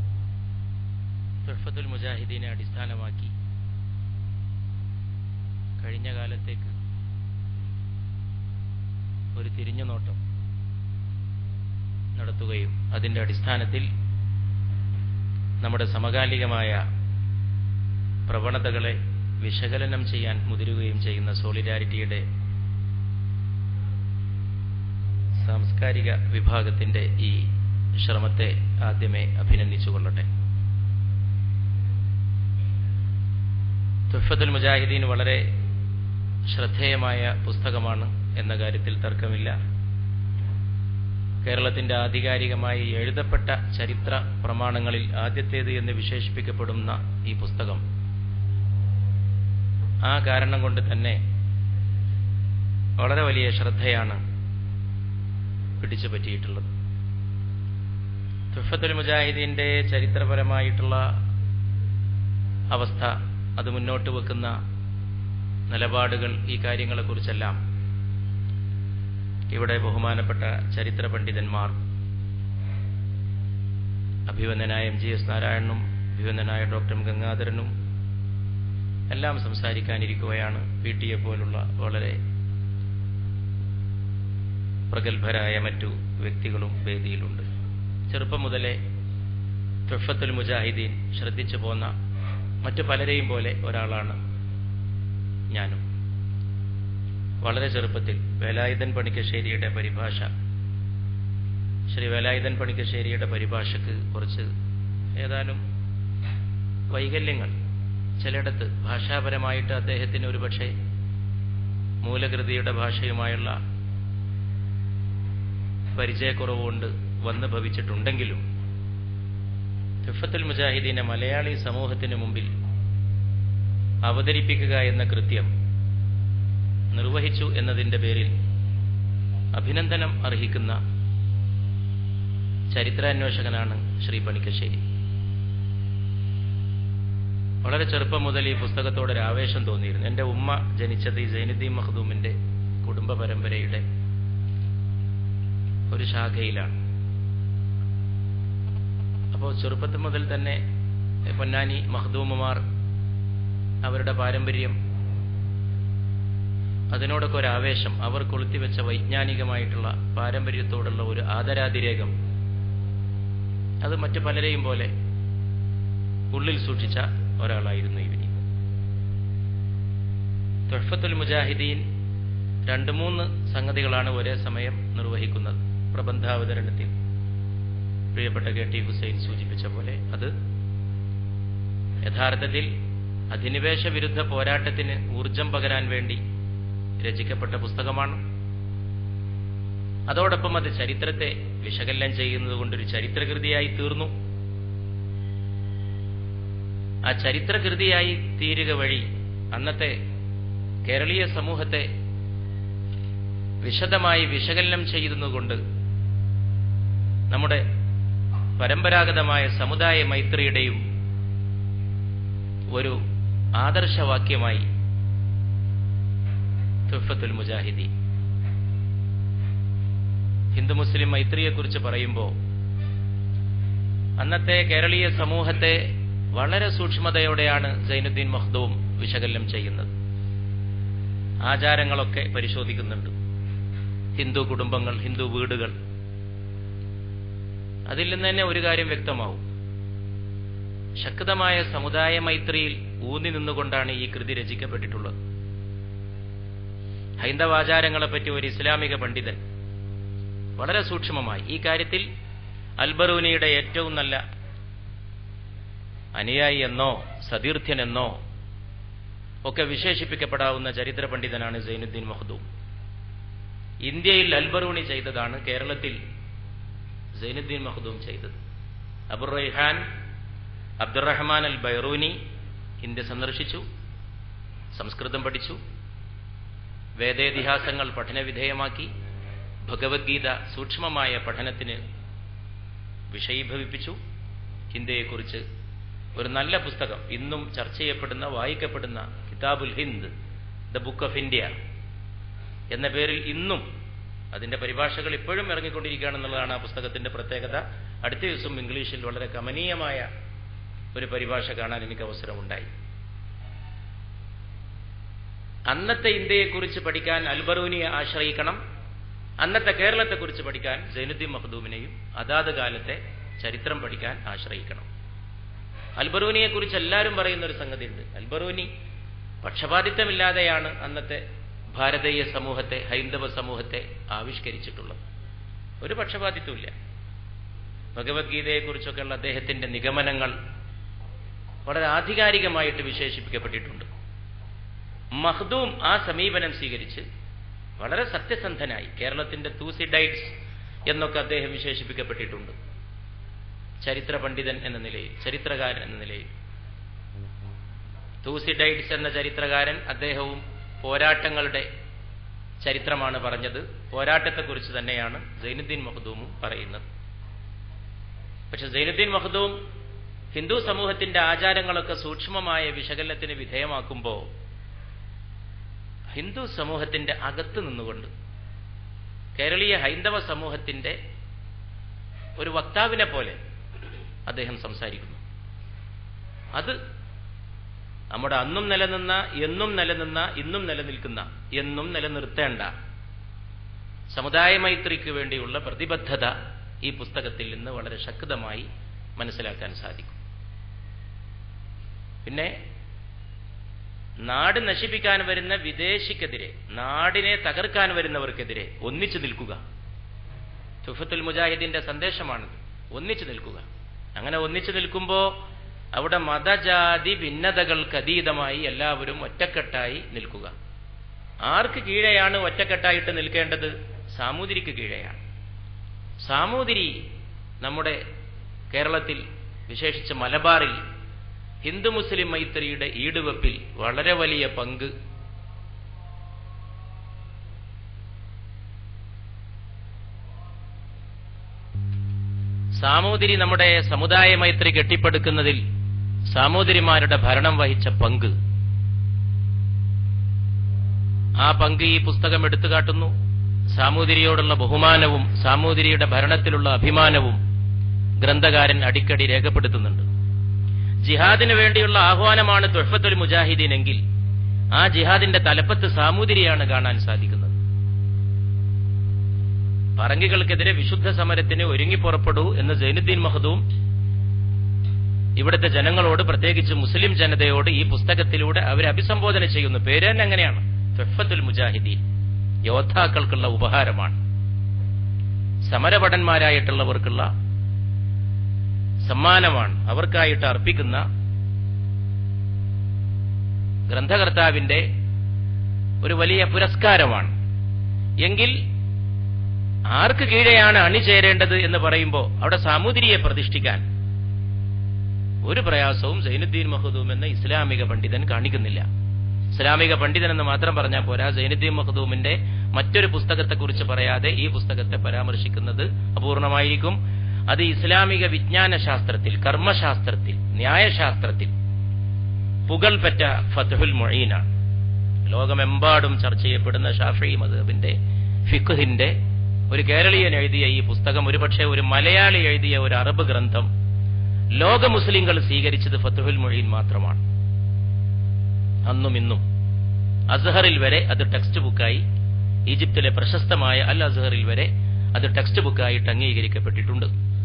തുഹഫത്തുൽ മുജാഹിദീനെ അടിസ്ഥാനമാക്കി കഴിഞ്ഞ കാലത്തേക്ക് ഒരു തിരിഞ്ഞുനോട്ടം നടത്തുകയും അതിന്റെ അടിസ്ഥാനത്തിൽ നമ്മുടെ സമകാലികമായ പ്രവണതകളെ വിശകലനം ചെയ്യാൻ മുതിരുകയും ചെയ്യുന്ന സോളിഡാരിറ്റിയുടെ സാംസ്കാരിക വിഭാഗത്തിന്റെ ഈ ശ്രമത്തെ ആദ്യമേ അഭിനന്ദിച്ചുകൊള്ളട്ടെ തുഫത്തുൽ മുജാഹിദീൻ വളരെ ശ്രദ്ധേയമായ പുസ്തകമാണ് എന്ന കാര്യത്തിൽ തർക്കമില്ല കേരളത്തിന്റെ ആധികാരികമായി എഴുതപ്പെട്ട ചരിത്ര പ്രമാണങ്ങളിൽ ആദ്യത്തേത് എന്ന് വിശേഷിപ്പിക്കപ്പെടുന്ന ഈ പുസ്തകം ആ കാരണം കൊണ്ട് തന്നെ വളരെ വലിയ ശ്രദ്ധയാണ് പിടിച്ചു പറ്റിയിട്ടുള്ളത് തുഫത്തുൽ മുജാഹിദീന്റെ ചരിത്രപരമായിട്ടുള്ള അവസ്ഥ അത് മുന്നോട്ട് വെക്കുന്ന നിലപാടുകൾ ഈ കാര്യങ്ങളെക്കുറിച്ചെല്ലാം ഇവിടെ ബഹുമാനപ്പെട്ട ചരിത്ര പണ്ഡിതന്മാർ അഭിവന്ദനായ എം ജി എസ് നാരായണനും അഭിവന്ദനായ ഡോക്ടർ എം ഗംഗാധരനും എല്ലാം സംസാരിക്കാനിരിക്കുകയാണ് പി ടി എ പോലുള്ള വളരെ പ്രഗത്ഭരായ മറ്റു വ്യക്തികളും വേദിയിലുണ്ട് ചെറുപ്പം മുതലേ തുഫത്തുൽ മുജാഹിദീൻ ശ്രദ്ധിച്ചു പോന്ന മറ്റു പലരെയും പോലെ ഒരാളാണ് ഞാനും വളരെ ചെറുപ്പത്തിൽ വേലായുധൻ പണിക്കശ്ശേരിയുടെ പരിഭാഷ ശ്രീ വേലായുധൻ പണിക്കശ്ശേരിയുടെ പരിഭാഷക്ക് കുറച്ച് ഏതാനും വൈകല്യങ്ങൾ ചിലയിടത്ത് ഭാഷാപരമായിട്ട് അദ്ദേഹത്തിന് ഒരുപക്ഷെ മൂലകൃതിയുടെ ഭാഷയുമായുള്ള പരിചയക്കുറവുകൊണ്ട് വന്ന് ഭവിച്ചിട്ടുണ്ടെങ്കിലും തുഫത്തുൽ മുജാഹിദീനെ മലയാളി സമൂഹത്തിന് മുമ്പിൽ അവതരിപ്പിക്കുക എന്ന കൃത്യം നിർവഹിച്ചു എന്നതിന്റെ പേരിൽ അഭിനന്ദനം അർഹിക്കുന്ന ചരിത്രാന്വേഷകനാണ് ശ്രീ പണിക്കശ്ശേരി വളരെ ചെറുപ്പം മുതൽ ഈ പുസ്തകത്തോടൊരു ആവേശം തോന്നിയിരുന്നു എൻ്റെ ഉമ്മ ജനിച്ചത് ഈ സൈനുദ്ദീൻ മഖ്ദൂമിന്റെ കുടുംബ പരമ്പരയുടെ ഒരു ശാഖയിലാണ് അപ്പോൾ ചെറുപ്പത്തിൽ മുതൽ തന്നെ പൊന്നാനി മഖ്ദൂമുമാർ അവരുടെ പാരമ്പര്യം അതിനോടൊക്കെ ഒരു ആവേശം അവർ കൊളുത്തിവെച്ച വൈജ്ഞാനികമായിട്ടുള്ള പാരമ്പര്യത്തോടുള്ള ഒരു ആദരാതിരേകം അത് മറ്റു പലരെയും പോലെ ഉള്ളിൽ സൂക്ഷിച്ച ഒരാളായിരുന്നു ഇവനി തൊഹഫത്തുൽ മുജാഹിദീൻ രണ്ട് മൂന്ന് സംഗതികളാണ് ഒരേ സമയം നിർവഹിക്കുന്നത് പ്രബന്ധാവതരണത്തിൽ പ്രിയപ്പെട്ട കെ ടി ഹുസൈൻ സൂചിപ്പിച്ച പോലെ അത് യഥാർത്ഥത്തിൽ അധിനിവേശ വിരുദ്ധ പോരാട്ടത്തിന് ഊർജം പകരാൻ വേണ്ടി രചിക്കപ്പെട്ട പുസ്തകമാണ് അതോടൊപ്പം അത് ചരിത്രത്തെ വിശകലനം ചെയ്യുന്നത് കൊണ്ടൊരു ചരിത്രകൃതിയായി തീർന്നു ആ ചരിത്രകൃതിയായി തീരുക വഴി അന്നത്തെ കേരളീയ സമൂഹത്തെ വിശദമായി വിശകലനം ചെയ്യുന്നതുകൊണ്ട് നമ്മുടെ പരമ്പരാഗതമായ സമുദായ മൈത്രിയുടെയും ഒരു ആദർശവാക്യമായി തുഫത്തുൽ മുജാഹിദി ഹിന്ദു മുസ്ലിം മൈത്രിയെക്കുറിച്ച് പറയുമ്പോൾ അന്നത്തെ കേരളീയ സമൂഹത്തെ വളരെ സൂക്ഷ്മതയോടെയാണ് സൈനുദ്ദീൻ മഹ്ദൂം വിശകലനം ചെയ്യുന്നത് ആചാരങ്ങളൊക്കെ പരിശോധിക്കുന്നുണ്ട് ഹിന്ദു കുടുംബങ്ങൾ ഹിന്ദു വീടുകൾ അതിൽ നിന്ന് തന്നെ ഒരു കാര്യം വ്യക്തമാവും ശക്തമായ സമുദായ മൈത്രിയിൽ ഊന്നി നിന്നുകൊണ്ടാണ് ഈ കൃതി രചിക്കപ്പെട്ടിട്ടുള്ളത് ഹൈന്ദവാചാരങ്ങളെപ്പറ്റി ഒരു ഇസ്ലാമിക പണ്ഡിതൻ വളരെ സൂക്ഷ്മമായി ഈ കാര്യത്തിൽ അൽബറൂനിയുടെ ഏറ്റവും നല്ല അനുയായി എന്നോ സതീർത്ഥ്യനെന്നോ ഒക്കെ വിശേഷിപ്പിക്കപ്പെടാവുന്ന ചരിത്ര പണ്ഡിതനാണ് സൈനുദ്ദീൻ മഹദൂം ഇന്ത്യയിൽ അൽബറൂണി ചെയ്തതാണ് കേരളത്തിൽ സൈനുദ്ദീൻ മഹദൂം ചെയ്തത് Abur Rayhan Abdurrahman al Biruni India സന്ദർശിച്ചു സംസ്കൃതം പഠിച്ചു വേദേതിഹാസങ്ങൾ പഠനവിധേയമാക്കി ഭഗവത്ഗീത സൂക്ഷ്മമായ പഠനത്തിന് വിഷയീഭവിപ്പിച്ചു ഹിന്ദയെക്കുറിച്ച് ഒരു നല്ല പുസ്തകം ഇന്നും ചർച്ച ചെയ്യപ്പെടുന്ന വായിക്കപ്പെടുന്ന Kitabul Hind the book of India എന്ന പേരിൽ ഇന്നും അതിന്റെ പരിഭാഷകൾ ഇപ്പോഴും ഇറങ്ങിക്കൊണ്ടിരിക്കുകയാണെന്നുള്ളതാണ് ആ പുസ്തകത്തിന്റെ പ്രത്യേകത അടുത്ത ദിവസം ഇംഗ്ലീഷിൽ വളരെ കമനീയമായ ഒരു പരിഭാഷ കാണാൻ എനിക്ക് അവസരമുണ്ടായി അന്നത്തെ ഇന്ത്യയെക്കുറിച്ച് പഠിക്കാൻ അൽബറൂനിയെ ആശ്രയിക്കണം അന്നത്തെ കേരളത്തെക്കുറിച്ച് പഠിക്കാൻ സൈനുദ്ദീൻ മഹദൂമിനെയും അതാത് കാലത്തെ ചരിത്രം പഠിക്കാൻ ആശ്രയിക്കണം അൽബറൂനിയെക്കുറിച്ച് എല്ലാവരും പറയുന്ന ഒരു സംഗതിയുണ്ട് അൽബറൂനി പക്ഷപാതിത്വമില്ലാതെയാണ് അന്നത്തെ ഭാരതീയ സമൂഹത്തെ ഹൈന്ദവ സമൂഹത്തെ ആവിഷ്കരിച്ചിട്ടുള്ളത് ഒരു പക്ഷപാതിത്വമില്ല ഭഗവത്ഗീതയെക്കുറിച്ചൊക്കെയുള്ള അദ്ദേഹത്തിന്റെ നിഗമനങ്ങൾ വളരെ ആധികാരികമായിട്ട് വിശേഷിപ്പിക്കപ്പെട്ടിട്ടുണ്ട് മഹ്ദൂം ആ സമീപനം സ്വീകരിച്ച് വളരെ സത്യസന്ധനായി കേരളത്തിന്റെ തൂസിഡൈറ്റ്സ് എന്നൊക്കെ അദ്ദേഹം വിശേഷിപ്പിക്കപ്പെട്ടിട്ടുണ്ട് ചരിത്ര പണ്ഡിതൻ എന്ന നിലയിൽ ചരിത്രകാരൻ എന്ന നിലയിൽ തൂസിഡൈറ്റ്സ് എന്ന ചരിത്രകാരൻ അദ്ദേഹവും പോരാട്ടങ്ങളുടെ ചരിത്രമാണ് പറഞ്ഞത് പോരാട്ടത്തെക്കുറിച്ച് തന്നെയാണ് സൈനുദ്ദീൻ മഹദൂമും പറയുന്നത് പക്ഷെ സൈനുദ്ദീൻ മഹദൂം ഹിന്ദു സമൂഹത്തിന്റെ ആചാരങ്ങളൊക്കെ സൂക്ഷ്മമായ വിശകലനത്തിന് വിധേയമാക്കുമ്പോൾ ഹിന്ദു സമൂഹത്തിന്റെ അകത്ത് നിന്നുകൊണ്ട് കേരളീയ ഹൈന്ദവ സമൂഹത്തിന്റെ ഒരു വക്താവിനെ പോലെ അദ്ദേഹം സംസാരിക്കുന്നു അത് നമ്മുടെ അന്നും നിലനിന്ന എന്നും നിലനിന്ന ഇന്നും നിലനിൽക്കുന്ന എന്നും നിലനിർത്തേണ്ട സമുദായ മൈത്രിക്ക് വേണ്ടിയുള്ള പ്രതിബദ്ധത ഈ പുസ്തകത്തിൽ നിന്ന് വളരെ ശക്തമായി മനസ്സിലാക്കാൻ സാധിക്കും പിന്നെ നാട് നശിപ്പിക്കാൻ വരുന്ന വിദേശിക്കെതിരെ നാടിനെ തകർക്കാൻ വരുന്നവർക്കെതിരെ ഒന്നിച്ചു നിൽക്കുക തുഫത്തുൽ മുജാഹിദിന്റെ സന്ദേശമാണത് ഒന്നിച്ചു നിൽക്കുക അങ്ങനെ ഒന്നിച്ചു നിൽക്കുമ്പോൾ അവിടെ മതജാതി ഭിന്നതകൾക്ക് അതീതമായി എല്ലാവരും ഒറ്റക്കെട്ടായി നിൽക്കുക ആർക്ക് കീഴെയാണ് ഒറ്റക്കെട്ടായിട്ട് നിൽക്കേണ്ടത് സാമൂതിരിക്ക് കീഴെയാണ് സാമൂതിരി നമ്മുടെ കേരളത്തിൽ വിശേഷിച്ച് മലബാറിൽ ഹിന്ദു മുസ്ലിം മൈത്രിയുടെ ഈടുവെപ്പിൽ വളരെ വലിയ പങ്ക് സാമൂതിരി നമ്മുടെ സമുദായ മൈത്രി കെട്ടിപ്പടുക്കുന്നതിൽ സാമൂതിരിമാരുടെ ഭരണം വഹിച്ച പങ്ക് ആ പങ്ക് ഈ പുസ്തകം എടുത്തു കാട്ടുന്നു സാമൂതിരിയോടുള്ള ബഹുമാനവും സാമൂതിരിയുടെ ഭരണത്തിലുള്ള അഭിമാനവും ഗ്രന്ഥകാരൻ അടിക്കടി രേഖപ്പെടുത്തുന്നുണ്ട് ജിഹാദിന് വേണ്ടിയുള്ള ആഹ്വാനമാണ് തുഹഫത്തുൽ മുജാഹിദീൻ എങ്കിൽ ആ ജിഹാദിന്റെ തലപ്പത്ത് സാമൂതിരിയാണ് കാണാൻ സാധിക്കുന്നത് പറങ്കികൾക്കെതിരെ വിശുദ്ധ സമരത്തിന് ഒരുങ്ങി പുറപ്പെടൂ എന്ന് ജൈനുദ്ദീൻ മഹദൂം ഇവിടുത്തെ ജനങ്ങളോട് പ്രത്യേകിച്ച് മുസ്ലിം ജനതയോട് ഈ പുസ്തകത്തിലൂടെ അവരെ അഭിസംബോധന ചെയ്യുന്നു പേര് തന്നെ അങ്ങനെയാണ് തുഹഫത്തുൽ മുജാഹിദീൻ യോദ്ധാക്കൾക്കുള്ള ഉപഹാരമാണ് സമരഭടന്മാരായിട്ടുള്ളവർക്കുള്ള സമ്മാനമാണ് അവർക്കായിട്ട് അർപ്പിക്കുന്ന ഗ്രന്ഥകർത്താവിന്റെ ഒരു വലിയ പുരസ്കാരമാണ് എങ്കിൽ ആർക്ക് കീഴെയാണ് അണിചേരേണ്ടത് എന്ന് പറയുമ്പോൾ അവിടെ സാമൂതിരിയെ പ്രതിഷ്ഠിക്കാൻ ഒരു പ്രയാസവും സൈനുദ്ദീൻ മഹദൂം എന്ന ഇസ്ലാമിക പണ്ഡിതൻ കാണിക്കുന്നില്ല ഇസ്ലാമിക പണ്ഡിതൻ എന്ന് മാത്രം പറഞ്ഞാൽ പോരാ സൈനുദ്ദീൻ മഹദൂമിന്റെ മറ്റൊരു പുസ്തകത്തെക്കുറിച്ച് പറയാതെ ഈ പുസ്തകത്തെ പരാമർശിക്കുന്നത് അപൂർണമായിരിക്കും അത് ഇസ്ലാമിക വിജ്ഞാന ശാസ്ത്രത്തിൽ കർമ്മശാസ്ത്രത്തിൽ ന്യായശാസ്ത്രത്തിൽ പുകൾപെറ്റ ഫതുൽ മൊഴീനാണ് ലോകമെമ്പാടും ചർച്ച ചെയ്യപ്പെടുന്ന ഷാഫി മദബിന്റെ ഫിഖുഹിന്റെ ഒരു കേരളീയൻ എഴുതിയ ഈ പുസ്തകം ഒരുപക്ഷെ ഒരു മലയാളി എഴുതിയ ഒരു അറബ് ഗ്രന്ഥം ലോക മുസ്ലിങ്ങൾ സ്വീകരിച്ചത് ഫത്തുഹുൽ മൊഴീൻ മാത്രമാണ് അന്നും ഇന്നും അസ്ഹറിൽ വരെ അത് ടെക്സ്റ്റ് ബുക്കായി ഈജിപ്തിലെ പ്രശസ്തമായ അൽ അസ്ഹറിൽ വരെ അത് ടെക്സ്റ്റ് ബുക്കായിട്ട് അംഗീകരിക്കപ്പെട്ടിട്ടുണ്ട്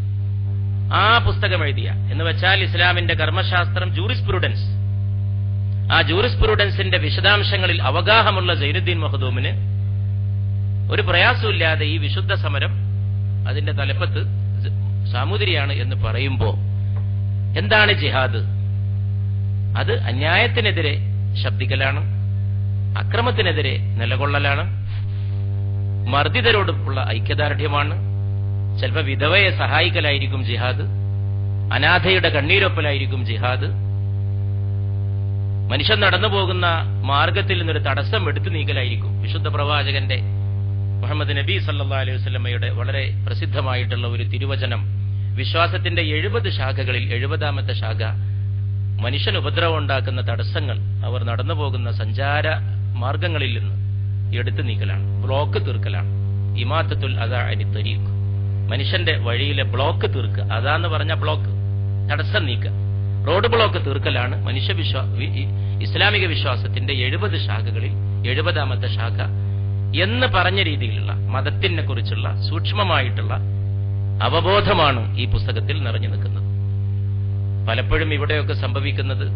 ആ പുസ്തകം എഴുതിയ എന്ന് വെച്ചാൽ ഇസ്ലാമിന്റെ കർമ്മശാസ്ത്രം ജൂറിസ്പ്രുഡൻസ് ആ ജൂറിസ്പ്രുഡൻസിന്റെ വിശദാംശങ്ങളിൽ അവഗാഹമുള്ള സൈനുദ്ദീൻ മഹദൂമിന് ഒരു പ്രയാസമില്ലാതെ ഈ വിശുദ്ധ സമരം അതിന്റെ തലപ്പത്ത് സാമൂതിരിയാണ് എന്ന് പറയുമ്പോ എന്താണ് ജിഹാദ് അത് അന്യായത്തിനെതിരെ ശബ്ദിക്കലാണ് അക്രമത്തിനെതിരെ നിലകൊള്ളലാണ് മർദ്ദിതരോടുള്ള ഐക്യദാർഢ്യമാണ് ചിലപ്പോൾ വിധവയെ സഹായിക്കലായിരിക്കും ജിഹാദ് അനാഥയുടെ കണ്ണീരൊപ്പലായിരിക്കും ജിഹാദ് മനുഷ്യൻ നടന്നു പോകുന്ന മാർഗത്തിൽ നിന്നൊരു തടസ്സം എടുത്തു നീക്കലായിരിക്കും വിശുദ്ധ പ്രവാചകന്റെ മുഹമ്മദ് നബി സല്ലാ അലൈഹി വസ്ലമയുടെ വളരെ പ്രസിദ്ധമായിട്ടുള്ള ഒരു തിരുവചനം വിശ്വാസത്തിന്റെ എഴുപത് ശാഖകളിൽ എഴുപതാമത്തെ ശാഖ മനുഷ്യൻ ഉപദ്രവം ഉണ്ടാക്കുന്ന തടസ്സങ്ങൾ അവർ നടന്നു പോകുന്ന സഞ്ചാര മാർഗങ്ങളിൽ നിന്ന് എടുത്തു നീക്കലാണ് ബ്ലോക്ക് തീർക്കലാണ് ഇമാത്തത്തുൽ അതാ അനി തരീഖ് മനുഷ്യന്റെ വഴിയിലെ ബ്ലോക്ക് തീർക്കുക അതാന്ന് പറഞ്ഞ ബ്ലോക്ക് തടസ്സം നീക്കുക റോഡ് ബ്ലോക്ക് തീർക്കലാണ് മനുഷ്യ വിശ്വാ ഇസ്ലാമിക വിശ്വാസത്തിന്റെ എഴുപത് ശാഖകളിൽ എഴുപതാമത്തെ ശാഖ എന്ന് പറഞ്ഞ രീതിയിലുള്ള മതത്തിനെ കുറിച്ചുള്ള സൂക്ഷ്മമായിട്ടുള്ള അവബോധമാണ് ഈ പുസ്തകത്തിൽ നിറഞ്ഞു നിൽക്കുന്നത് പലപ്പോഴും ഇവിടെയൊക്കെ സംഭവിക്കുന്നത്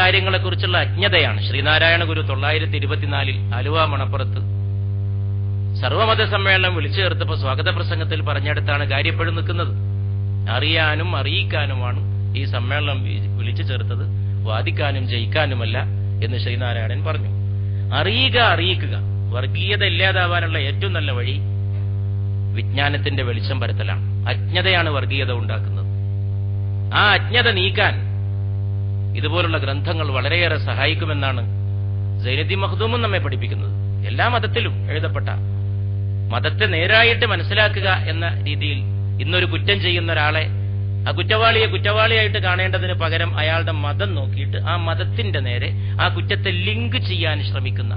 മതകാര്യങ്ങളെക്കുറിച്ചുള്ള അജ്ഞതയാണ് ശ്രീനാരായണ ഗുരു തൊള്ളായിരത്തി ഇരുപത്തിനാലിൽ അലുവ മണപ്പുറത്ത് സർവമത സമ്മേളനം വിളിച്ചു ചേർത്തപ്പോ സ്വാഗത പ്രസംഗത്തിൽ പറഞ്ഞെടുത്താണ് കാര്യം എപ്പോഴും നിൽക്കുന്നത് അറിയാനും അറിയിക്കാനുമാണ് ഈ സമ്മേളനം വി- വിളിച്ചു ചേർത്തത് വാദിക്കാനും ജയിക്കാനുമല്ല എന്ന് ശ്രീനാരായണൻ പറഞ്ഞു അറിയുക അറിയിക്കുക വർഗീയത ഇല്ലാതാവാനുള്ള ഏറ്റവും നല്ല വഴി വിജ്ഞാനത്തിന്റെ വെളിച്ചം പരത്തലാണ് അജ്ഞതയാണ് വർഗീയത ഉണ്ടാക്കുന്നത് ആ അജ്ഞത നീക്കാൻ ഇതുപോലുള്ള ഗ്രന്ഥങ്ങൾ വളരെയേറെ സഹായിക്കുമെന്നാണ് സൈനുദ്ദീൻ മഖ്ദൂമും നമ്മെ പഠിപ്പിക്കുന്നത് എല്ലാ മതത്തിലും എഴുതപ്പെട്ട മതത്തെ നേരായിട്ട് മനസ്സിലാക്കുക എന്ന രീതിയിൽ ഇന്നൊരു കുറ്റം ചെയ്യുന്ന ഒരാളെ ആ കുറ്റവാളിയെ കുറ്റവാളിയായിട്ട് കാണേണ്ടതിന് പകരം അയാളുടെ മതം നോക്കിയിട്ട് ആ മതത്തിന്റെ നേരെ ആ കുറ്റത്തെ ലിങ്ക് ചെയ്യാൻ ശ്രമിക്കുന്ന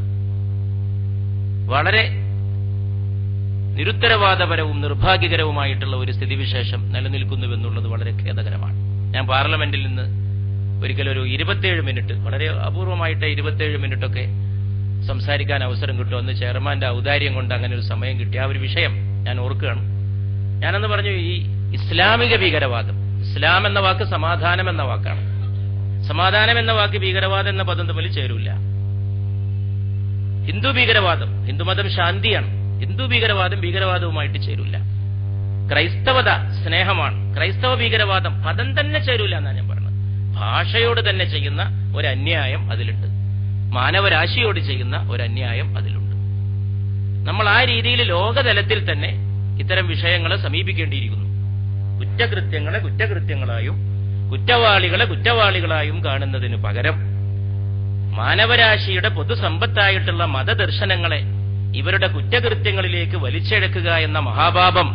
വളരെ നിരുത്തരവാദപരവും നിർഭാഗ്യകരവുമായിട്ടുള്ള ഒരു സ്ഥിതിവിശേഷം നിലനിൽക്കുന്നുവെന്നുള്ളത് വളരെ ഖേദകരമാണ് ഞാൻ പാർലമെന്റിൽ നിന്ന് ഒരിക്കലൊരു ഇരുപത്തിയേഴ് മിനിറ്റ് വളരെ അപൂർവമായിട്ട് ഇരുപത്തിയേഴ് മിനിറ്റൊക്കെ സംസാരിക്കാൻ അവസരം കിട്ടും അന്ന് ചെയർമാന്റെ ഔദാര്യം കൊണ്ട് അങ്ങനെ ഒരു സമയം കിട്ടി ആ ഒരു വിഷയം ഞാൻ ഓർക്കുകയാണ് ഞാനന്ന് പറഞ്ഞു ഈ ഇസ്ലാമിക ഭീകരവാദം ഇസ്ലാം എന്ന വാക്ക് സമാധാനം എന്ന വാക്കാണ് സമാധാനം എന്ന വാക്ക് ഭീകരവാദം എന്ന പദം തമ്മിൽ ചേരൂല ഹിന്ദു ഭീകരവാദം ഹിന്ദുമതം ശാന്തിയാണ് ഹിന്ദു ഭീകരവാദം ഭീകരവാദവുമായിട്ട് ചേരൂല ക്രൈസ്തവത സ്നേഹമാണ് ക്രൈസ്തവ ഭീകരവാദം പദം തന്നെ ചേരൂല എന്നാണ് ഞാൻ പറഞ്ഞത് ഭാഷയോട് തന്നെ ചെയ്യുന്ന ഒരു അന്യായം അതിലുണ്ട് മാനവരാശിയോട് ചെയ്യുന്ന ഒരു അന്യായം അതിലുണ്ട് നമ്മൾ ആ രീതിയിൽ ലോകതലത്തിൽ തന്നെ ഇത്തരം വിഷയങ്ങളെ സമീപിക്കേണ്ടിയിരിക്കുന്നു കുറ്റകൃത്യങ്ങളെ കുറ്റകൃത്യങ്ങളായും കുറ്റവാളികളെ കുറ്റവാളികളായും കാണുന്നതിന് പകരം മാനവരാശിയുടെ പൊതുസമ്പത്തായിട്ടുള്ള മതദർശനങ്ങളെ ഇവരുടെ കുറ്റകൃത്യങ്ങളിലേക്ക് വലിച്ചെടുക്കുക എന്ന മഹാപാപം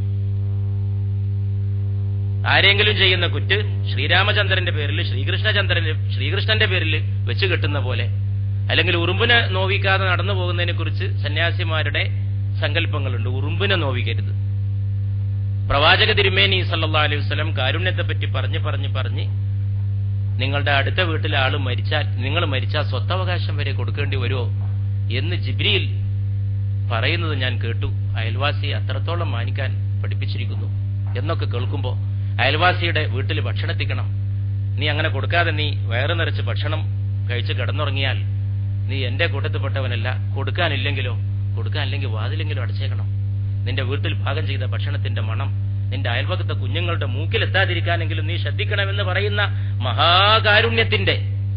ആരെങ്കിലും ചെയ്യുന്ന കുറ്റ് ശ്രീരാമചന്ദ്രന്റെ പേരിൽ ശ്രീകൃഷ്ണചന്ദ്രന്റെ ശ്രീകൃഷ്ണന്റെ പേരിൽ വെച്ച് കെട്ടുന്ന പോലെ അല്ലെങ്കിൽ ഉറുമ്പിനെ നോവിക്കാതെ നടന്നു പോകുന്നതിനെ കുറിച്ച് സന്യാസിമാരുടെ സങ്കല്പങ്ങളുണ്ട് ഉറുമ്പിനെ നോവിക്കരുത് പ്രവാചക തിരുമേനി സല്ലാ അലൈഹി വസ്ലം കാരുണ്യത്തെ പറ്റി പറഞ്ഞ് പറഞ്ഞ് പറഞ്ഞ് നിങ്ങളുടെ അടുത്ത വീട്ടിലെ ആള് മരിച്ചാൽ നിങ്ങൾ മരിച്ചാൽ സ്വത്തവകാശം വരെ കൊടുക്കേണ്ടി വരുമോ എന്ന് ജിബ്രിയിൽ പറയുന്നത് ഞാൻ കേട്ടു അയൽവാസി അത്രത്തോളം മാനിക്കാൻ പഠിപ്പിച്ചിരിക്കുന്നു എന്നൊക്കെ കേൾക്കുമ്പോൾ അയൽവാസിയുടെ വീട്ടിൽ ഭക്ഷണം എത്തിക്കണം നീ അങ്ങനെ കൊടുക്കാതെ നീ വയറ് നിറച്ച് ഭക്ഷണം കഴിച്ച് കിടന്നുറങ്ങിയാൽ നീ എന്റെ കൂട്ടത്തിൽപ്പെട്ടവനല്ല കൊടുക്കാനില്ലെങ്കിലോ കൊടുക്കാനില്ലെങ്കിൽ വാതിലെങ്കിലും അടച്ചേക്കണം നിന്റെ വീട്ടിൽ പാകം ചെയ്ത ഭക്ഷണത്തിന്റെ മണം നിന്റെ അയൽവകത്തെ കുഞ്ഞുങ്ങളുടെ മൂക്കിലെത്താതിരിക്കാനെങ്കിലും നീ ശ്രദ്ധിക്കണമെന്ന് പറയുന്ന മഹാകാരുണ്യത്തിന്റെ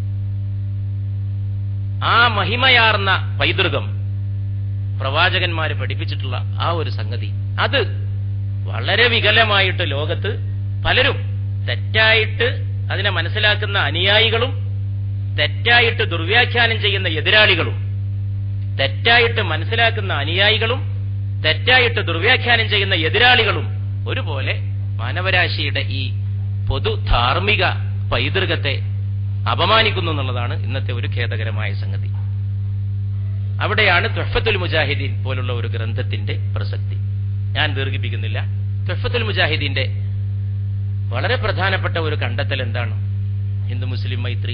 ആ മഹിമയാർന്ന പൈതൃകം പ്രവാചകന്മാര് പഠിപ്പിച്ചിട്ടുള്ള ആ ഒരു സംഗതി അത് വളരെ വികലമായിട്ട് ലോകത്ത് പലരും തെറ്റായിട്ട് അതിനെ മനസ്സിലാക്കുന്ന അനുയായികളും തെറ്റായിട്ട് ദുർവ്യാഖ്യാനം ചെയ്യുന്ന എതിരാളികളും തെറ്റായിട്ട് മനസ്സിലാക്കുന്ന അനുയായികളും തെറ്റായിട്ട് ദുർവ്യാഖ്യാനം ചെയ്യുന്ന എതിരാളികളും ഒരുപോലെ മാനവരാശിയുടെ ഈ പൊതു ധാർമ്മിക പൈതൃകത്തെ അപമാനിക്കുന്നു എന്നുള്ളതാണ് ഇന്നത്തെ ഒരു ഖേദകരമായ സംഗതി അവിടെയാണ് തൊഫത്തുൽ മുജാഹിദീൻ പോലുള്ള ഒരു ഗ്രന്ഥത്തിന്റെ പ്രസക്തി ഞാൻ ദീർഘിപ്പിക്കുന്നില്ല തൊഫത്തുൽ മുജാഹിദീന്റെ വളരെ പ്രധാനപ്പെട്ട ഒരു കണ്ടെത്തൽ എന്താണ് ഹിന്ദു മുസ്ലിം മൈത്രി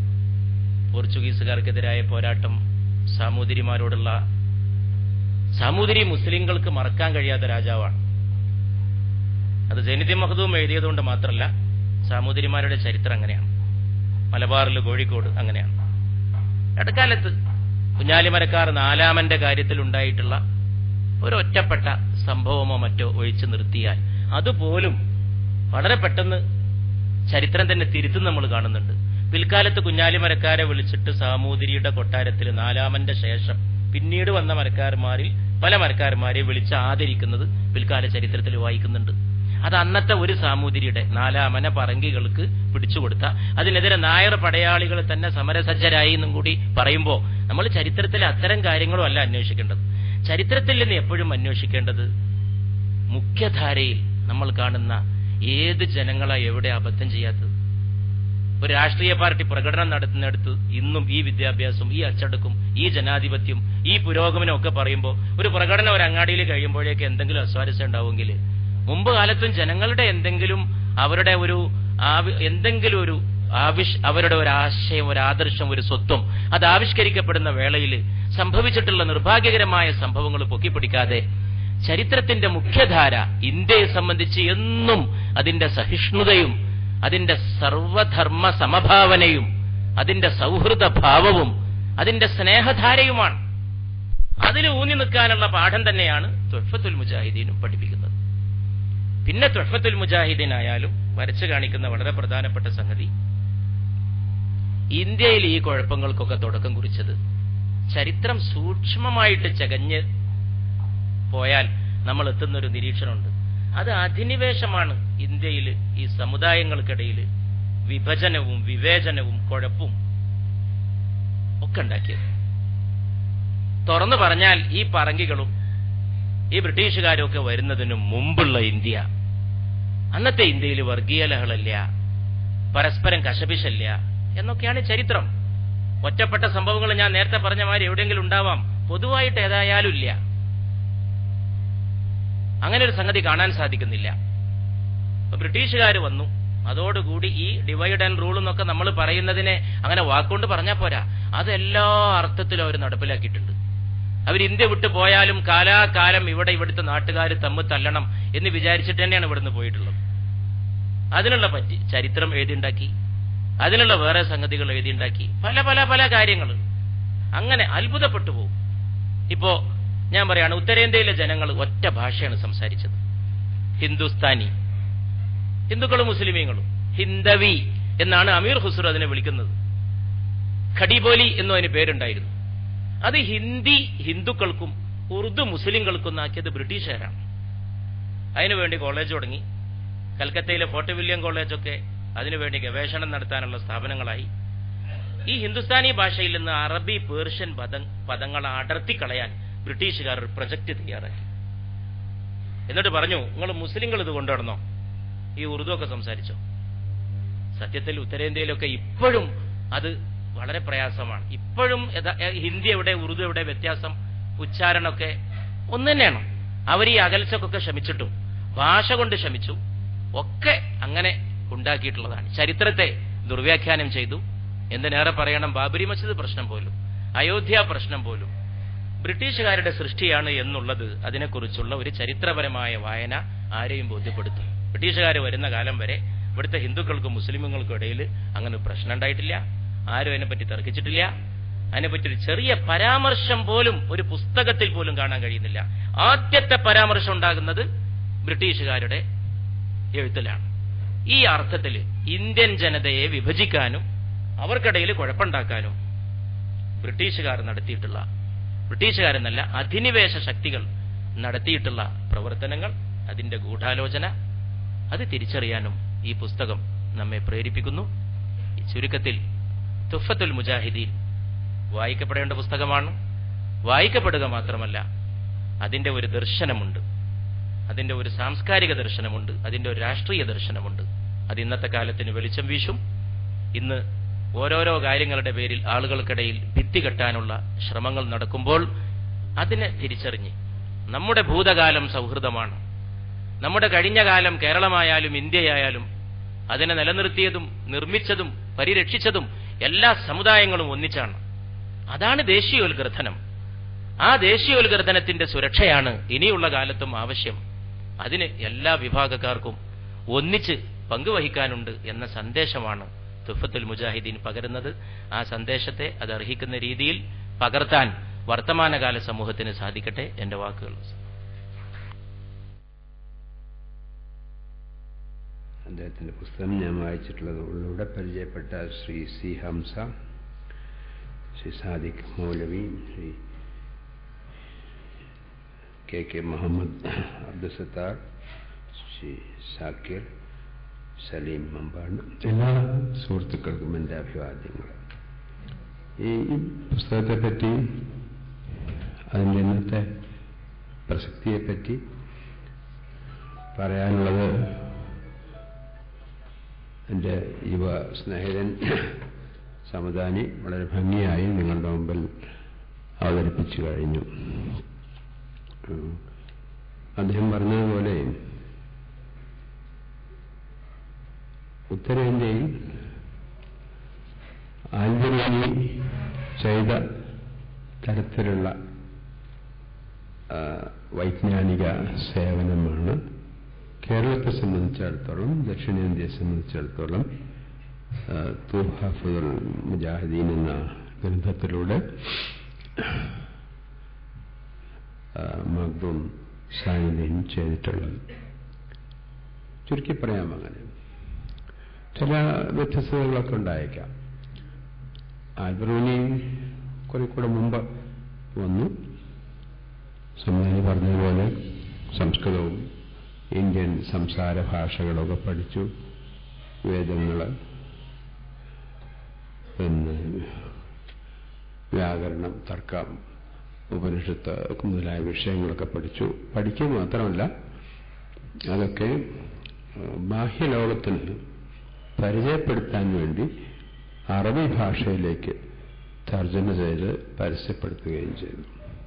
പോർച്ചുഗീസുകാർക്കെതിരായ പോരാട്ടം സാമൂതിരിമാരോടുള്ള സാമൂതിരി മുസ്ലിങ്ങൾക്ക് മറക്കാൻ കഴിയാത്ത രാജാവാണ് അത് ജനിതി മഹദൂം എഴുതിയതുകൊണ്ട് മാത്രമല്ല സാമൂതിരിമാരുടെ ചരിത്രം അങ്ങനെയാണ് മലബാറിൽ കോഴിക്കോട് അങ്ങനെയാണ് ഇടക്കാലത്ത് കുഞ്ഞാലിമരക്കാർ നാലാമന്റെ കാര്യത്തിൽ ഉണ്ടായിട്ടുള്ള ഒരു ഒറ്റപ്പെട്ട സംഭവമോ മറ്റോ ഒഴിച്ചു നിർത്തിയാൽ അതുപോലും വളരെ പെട്ടെന്ന് ചരിത്രം തന്നെ തിരുത്തും നമ്മൾ കാണുന്നുണ്ട് പിൽക്കാലത്ത് കുഞ്ഞാലിമരക്കാരെ വിളിച്ചിട്ട് സാമൂതിരിയുടെ കൊട്ടാരത്തിൽ നാലാമന്റെ ശേഷം പിന്നീട് വന്ന മരക്കാരന്മാരിൽ പല മരക്കാരന്മാരെ വിളിച്ച് ആദരിക്കുന്നത് പിൽക്കാല ചരിത്രത്തിൽ വായിക്കുന്നുണ്ട് അത് അന്നത്തെ ഒരു സാമൂതിരിയുടെ നാലാമന പറങ്കികൾക്ക് പിടിച്ചുകൊടുത്ത അതിനെതിരെ നായർ പടയാളികൾ തന്നെ സമരസജ്ജരായി എന്നും കൂടി പറയുമ്പോൾ നമ്മൾ ചരിത്രത്തിലെ അത്തരം കാര്യങ്ങളും അല്ല അന്വേഷിക്കേണ്ടത് ചരിത്രത്തിൽ നിന്ന് എപ്പോഴും അന്വേഷിക്കേണ്ടത് മുഖ്യധാരയിൽ നമ്മൾ കാണുന്ന ഏത് ജനങ്ങളാ എവിടെ അബദ്ധം ചെയ്യാത്തത് ഒരു രാഷ്ട്രീയ പാർട്ടി പ്രകടനം നടത്തുന്നിടത്ത് ഇന്നും ഈ വിദ്യാഭ്യാസം ഈ അച്ചടക്കും ഈ ജനാധിപത്യം ഈ പുരോഗമനം ഒക്കെ പറയുമ്പോൾ ഒരു പ്രകടനം ഒരു അങ്ങാടിയിൽ കഴിയുമ്പോഴേക്ക് എന്തെങ്കിലും അസ്വാരസ്യം ഉണ്ടാവുമെങ്കിൽ മുമ്പ് കാലത്തും ജനങ്ങളുടെ എന്തെങ്കിലും അവരുടെ ഒരു ആവി- എന്തെങ്കിലും ഒരു ആവിഷ് അവരുടെ ഒരു ആശയം ഒരു ആദർശം ഒരു സ്വത്വം അത് ആവിഷ്കരിക്കപ്പെടുന്ന വേളയിൽ സംഭവിച്ചിട്ടുള്ള നിർഭാഗ്യകരമായ സംഭവങ്ങൾ പൊക്കിപ്പിടിക്കാതെ ചരിത്രത്തിന്റെ മുഖ്യധാര ഇന്ത്യയെ സംബന്ധിച്ച് എന്നും അതിന്റെ സഹിഷ്ണുതയും അതിന്റെ സർവധർമ്മ സമഭാവനയും അതിന്റെ സൗഹൃദ ഭാവവും അതിന്റെ സ്നേഹധാരയുമാണ് അതിൽ ഊന്നി നിൽക്കാനുള്ള പാഠം തന്നെയാണ് തൊഹഫത്തുൽ മുജാഹിദീനും പഠിപ്പിക്കുന്നത് പിന്നെ തൊഹഫത്തുൽ മുജാഹിദീൻ ആയാലും വരച്ചു കാണിക്കുന്ന വളരെ പ്രധാനപ്പെട്ട സംഗതി ഇന്ത്യയിൽ ഈ കുഴപ്പങ്ങൾക്കൊക്കെ തുടക്കം കുറിച്ചത് ചരിത്രം സൂക്ഷ്മമായിട്ട് ചകഞ്ഞ് പോയാൽ നമ്മൾ എത്തുന്ന ഒരു നിരീക്ഷണമുണ്ട് അത് അധിനിവേശമാണ് ഇന്ത്യയിൽ ഈ സമുദായങ്ങൾക്കിടയിൽ വിഭജനവും വിവേചനവും കുഴപ്പവും ഒക്കെ ഉണ്ടാക്കിയത് തുറന്നു പറഞ്ഞാൽ ഈ പറങ്കികളും ഈ ബ്രിട്ടീഷുകാരും ഒക്കെ വരുന്നതിന് മുമ്പുള്ള ഇന്ത്യ അന്നത്തെ ഇന്ത്യയിൽ വർഗീയ ലഹളല്ല പരസ്പരം കശപിശല്ല എന്നൊക്കെയാണ് ചരിത്രം ഒറ്റപ്പെട്ട സംഭവങ്ങൾ ഞാൻ നേരത്തെ പറഞ്ഞ മാതിരി എവിടെയെങ്കിലും ഉണ്ടാവാം പൊതുവായിട്ട് ഏതായാലും ഇല്ല അങ്ങനെ ഒരു സംഗതി കാണാൻ സാധിക്കുന്നില്ല അപ്പൊ ബ്രിട്ടീഷുകാർ വന്നു അതോടുകൂടി ഈ ഡിവൈഡ് ആൻഡ് റൂൾ എന്നൊക്കെ നമ്മൾ പറയുന്നതിനെ അങ്ങനെ വാക്കുകൊണ്ട് പറഞ്ഞാൽ പോരാ അതെല്ലാ അർത്ഥത്തിലും അവർ നടപ്പിലാക്കിയിട്ടുണ്ട് അവർ ഇന്ത്യ വിട്ടു പോയാലും കാലാകാലം ഇവിടെ ഇവിടുത്തെ നാട്ടുകാർ തമ്മിൽ തല്ലണം എന്ന് വിചാരിച്ചിട്ട് തന്നെയാണ് ഇവിടുന്ന് പോയിട്ടുള്ളത് അതിനുള്ള പറ്റി ചരിത്രം എഴുതിയുണ്ടാക്കി അതിനുള്ള വേറെ സംഗതികൾ എഴുതിയുണ്ടാക്കി പല പല പല കാര്യങ്ങൾ അങ്ങനെ അത്ഭുതപ്പെട്ടു പോകും ഇപ്പോ ഞാൻ പറയാണ് ഉത്തരേന്ത്യയിലെ ജനങ്ങൾ ഒറ്റ ഭാഷയാണ് സംസാരിച്ചത് ഹിന്ദുസ്ഥാനി ഹിന്ദുക്കളും മുസ്ലിമീങ്ങളും ഹിന്ദവി എന്നാണ് അമീർ ഹുസർ അതിനെ വിളിക്കുന്നത് ഖഡിബോലി എന്നും അതിന് പേരുണ്ടായിരുന്നു അത് ഹിന്ദി ഹിന്ദുക്കൾക്കും ഉറുദു മുസ്ലിങ്ങൾക്കും ആക്കിയത് ബ്രിട്ടീഷുകാരാണ് അതിനുവേണ്ടി കോളേജ് തുടങ്ങി കൽക്കത്തയിലെ ഫോർട്ട് വില്യം കോളേജൊക്കെ അതിനുവേണ്ടി ഗവേഷണം നടത്താനുള്ള സ്ഥാപനങ്ങളായി ഈ ഹിന്ദുസ്ഥാനി ഭാഷയിൽ നിന്ന് അറബി പേർഷ്യൻ പദം പദങ്ങൾ അടർത്തി കളയാൻ ബ്രിട്ടീഷുകാർ ഒരു പ്രൊജക്ട് തയ്യാറാക്കി എന്നിട്ട് പറഞ്ഞു നിങ്ങൾ മുസ്ലിങ്ങൾ ഇത് കൊണ്ടുവരണോ ഈ ഉറുദു ഒക്കെ സംസാരിച്ചോ സത്യത്തിൽ ഉത്തരേന്ത്യയിലൊക്കെ ഇപ്പോഴും അത് വളരെ പ്രയാസമാണ് ഇപ്പോഴും യഥാ- എ- ഹിന്ദി എവിടെ ഉറുദു എവിടെ വ്യത്യാസം ഉച്ചാരണമൊക്കെ ഒന്ന് തന്നെയാണ് അവർ ഈ അകൽച്ചക്കൊക്കെ ശ്രമിച്ചിട്ടും ഭാഷ കൊണ്ട് ശ്രമിച്ചു ഒക്കെ അങ്ങനെ ഉണ്ടാക്കിയിട്ടുള്ളതാണ് ചരിത്രത്തെ ദുർവ്യാഖ്യാനം ചെയ്തു എന്തിനേറെ പറയണം ബാബരി മസ്ജിദ് പ്രശ്നം പോലും അയോധ്യ പ്രശ്നം പോലും ബ്രിട്ടീഷുകാരുടെ സൃഷ്ടിയാണ് എന്നുള്ളത് അതിനെക്കുറിച്ചുള്ള ഒരു ചരിത്രപരമായ വായന ആരെയും ബോധ്യപ്പെടുത്തും ബ്രിട്ടീഷുകാർ വരുന്ന കാലം വരെ ഇവിടുത്തെ ഹിന്ദുക്കൾക്കും മുസ്ലിമുകൾക്കും ഇടയിൽ അങ്ങനെ ഒരു പ്രശ്നം ഉണ്ടായിട്ടില്ല ആരും അതിനെപ്പറ്റി തർക്കിച്ചിട്ടില്ല അതിനെപ്പറ്റി ഒരു ചെറിയ പരാമർശം പോലും ഒരു പുസ്തകത്തിൽ പോലും കാണാൻ കഴിയുന്നില്ല ആദ്യത്തെ പരാമർശം ഉണ്ടാകുന്നത് ബ്രിട്ടീഷുകാരുടെ എഴുത്തിലാണ് ഈ അർത്ഥത്തിൽ ഇന്ത്യൻ ജനതയെ വിഭജിക്കാനും അവർക്കിടയിൽ കുഴപ്പമുണ്ടാക്കാനും ബ്രിട്ടീഷുകാർ നടത്തിയിട്ടുള്ള ബ്രിട്ടീഷുകാരെന്നല്ല അധിനിവേശ ശക്തികൾ നടത്തിയിട്ടുള്ള പ്രവർത്തനങ്ങൾ അതിന്റെ ഗൂഢാലോചന അത് തിരിച്ചറിയാനും ഈ പുസ്തകം നമ്മെ പ്രേരിപ്പിക്കുന്നു ഈ ചുരുക്കത്തിൽ തുഫത്തുൽ മുജാഹിദീൻ വായിക്കപ്പെടേണ്ട പുസ്തകമാണ് വായിക്കപ്പെടുക മാത്രമല്ല അതിന്റെ ഒരു ദർശനമുണ്ട് അതിന്റെ ഒരു സാംസ്കാരിക ദർശനമുണ്ട് അതിന്റെ ഒരു രാഷ്ട്രീയ ദർശനമുണ്ട് അത് ഇന്നത്തെ കാലത്തിന് വെളിച്ചം വീശും ഇന്ന് ഓരോരോ കാര്യങ്ങളുടെ പേരിൽ ആളുകൾക്കിടയിൽ ഭിത്തി കെട്ടാനുള്ള ശ്രമങ്ങൾ നടക്കുമ്പോൾ അതിനെ തിരിച്ചറിഞ്ഞ് നമ്മുടെ ഭൂതകാലം സൗഹൃദമാണ് നമ്മുടെ കഴിഞ്ഞ കാലം കേരളമായാലും ഇന്ത്യയായാലും അതിനെ നിലനിർത്തിയതും നിർമ്മിച്ചതും പരിരക്ഷിച്ചതും എല്ലാ സമുദായങ്ങളും ഒന്നിച്ചാണ് അതാണ് ദേശീയോത്ഗ്രഥനം ആ ദേശീയോത്ഗ്രഥനത്തിന്റെ സുരക്ഷയാണ് ഇനിയുള്ള കാലത്തും ആവശ്യം അതിന് എല്ലാ വിഭാഗക്കാർക്കും ഒന്നിച്ച് പങ്കുവഹിക്കാനുണ്ട് എന്ന സന്ദേശമാണ് തുഫത്തുൽ മുജാഹിദീൻ പകരുന്നത് ആ സന്ദേശത്തെ അത് അർഹിക്കുന്ന രീതിയിൽ പകർത്താൻ വർത്തമാനകാല സമൂഹത്തിന് സാധിക്കട്ടെ എന്റെ വാക്കുകൾ അദ്ദേഹത്തിൻ്റെ പുസ്തകം ഞാൻ വായിച്ചിട്ടുള്ളത് ഉള്ളിലൂടെ പരിചയപ്പെട്ട Shri C Hamza Shri Sadiq Maulavi Shri K K Muhammad Abdussathar Shri Zakir Saleem Mampad എല്ലാ സുഹൃത്തുക്കൾക്കും എൻ്റെ അഭിവാദ്യങ്ങൾ ഈ പുസ്തകത്തെപ്പറ്റി അതിൻ്റെ ഇന്നത്തെ പ്രസക്തിയെപ്പറ്റി പറയാനുള്ളത് എൻ്റെ യുവ സ്നേഹിതൻ സമദാനി വളരെ ഭംഗിയായി നിങ്ങളുടെ മുമ്പിൽ അവതരിപ്പിച്ചു കഴിഞ്ഞു ഉം. അദ്ദേഹം പറഞ്ഞതുപോലെ ഉത്തരേന്ത്യയിൽ ആൽബനി ചെയ്ത തരത്തിലുള്ള ആ, വൈജ്ഞാനിക സേവനമാണ് കേരളത്തെ സംബന്ധിച്ചിടത്തോളം ദക്ഷിണേന്ത്യയെ സംബന്ധിച്ചിടത്തോളം ആ, തുഹാഫുൽ മുജാഹിദീൻ എന്ന ഗ്രന്ഥത്തിലൂടെ മഖ്ദൂം സാന്നിധ്യം ചെയ്തിട്ടുള്ളത് ചുരുക്കി പറയാം അങ്ങനെ ചില വ്യത്യസ്തതകളൊക്കെ ഉണ്ടായേക്കാം ആൽബറൂനി കുറെ കൂടെ മുമ്പ് വന്നു സംവിധാനി പറഞ്ഞതുപോലെ സംസ്കൃതവും ഇന്ത്യൻ സംസാര ഭാഷകളൊക്കെ പഠിച്ചു വേദങ്ങൾ പിന്നെ വ്യാകരണം തർക്കം ഉപനിഷത്ത് മുതലായ വിഷയങ്ങളൊക്കെ പഠിച്ചു പഠിക്കുക മാത്രമല്ല അതൊക്കെ ബാഹ്യലോകത്തിന് പരിചയപ്പെടുത്താൻ വേണ്ടി അറബി ഭാഷയിലേക്ക് തർജ്ജമ ചെയ്ത് പരസ്യപ്പെടുത്തുകയും ചെയ്തു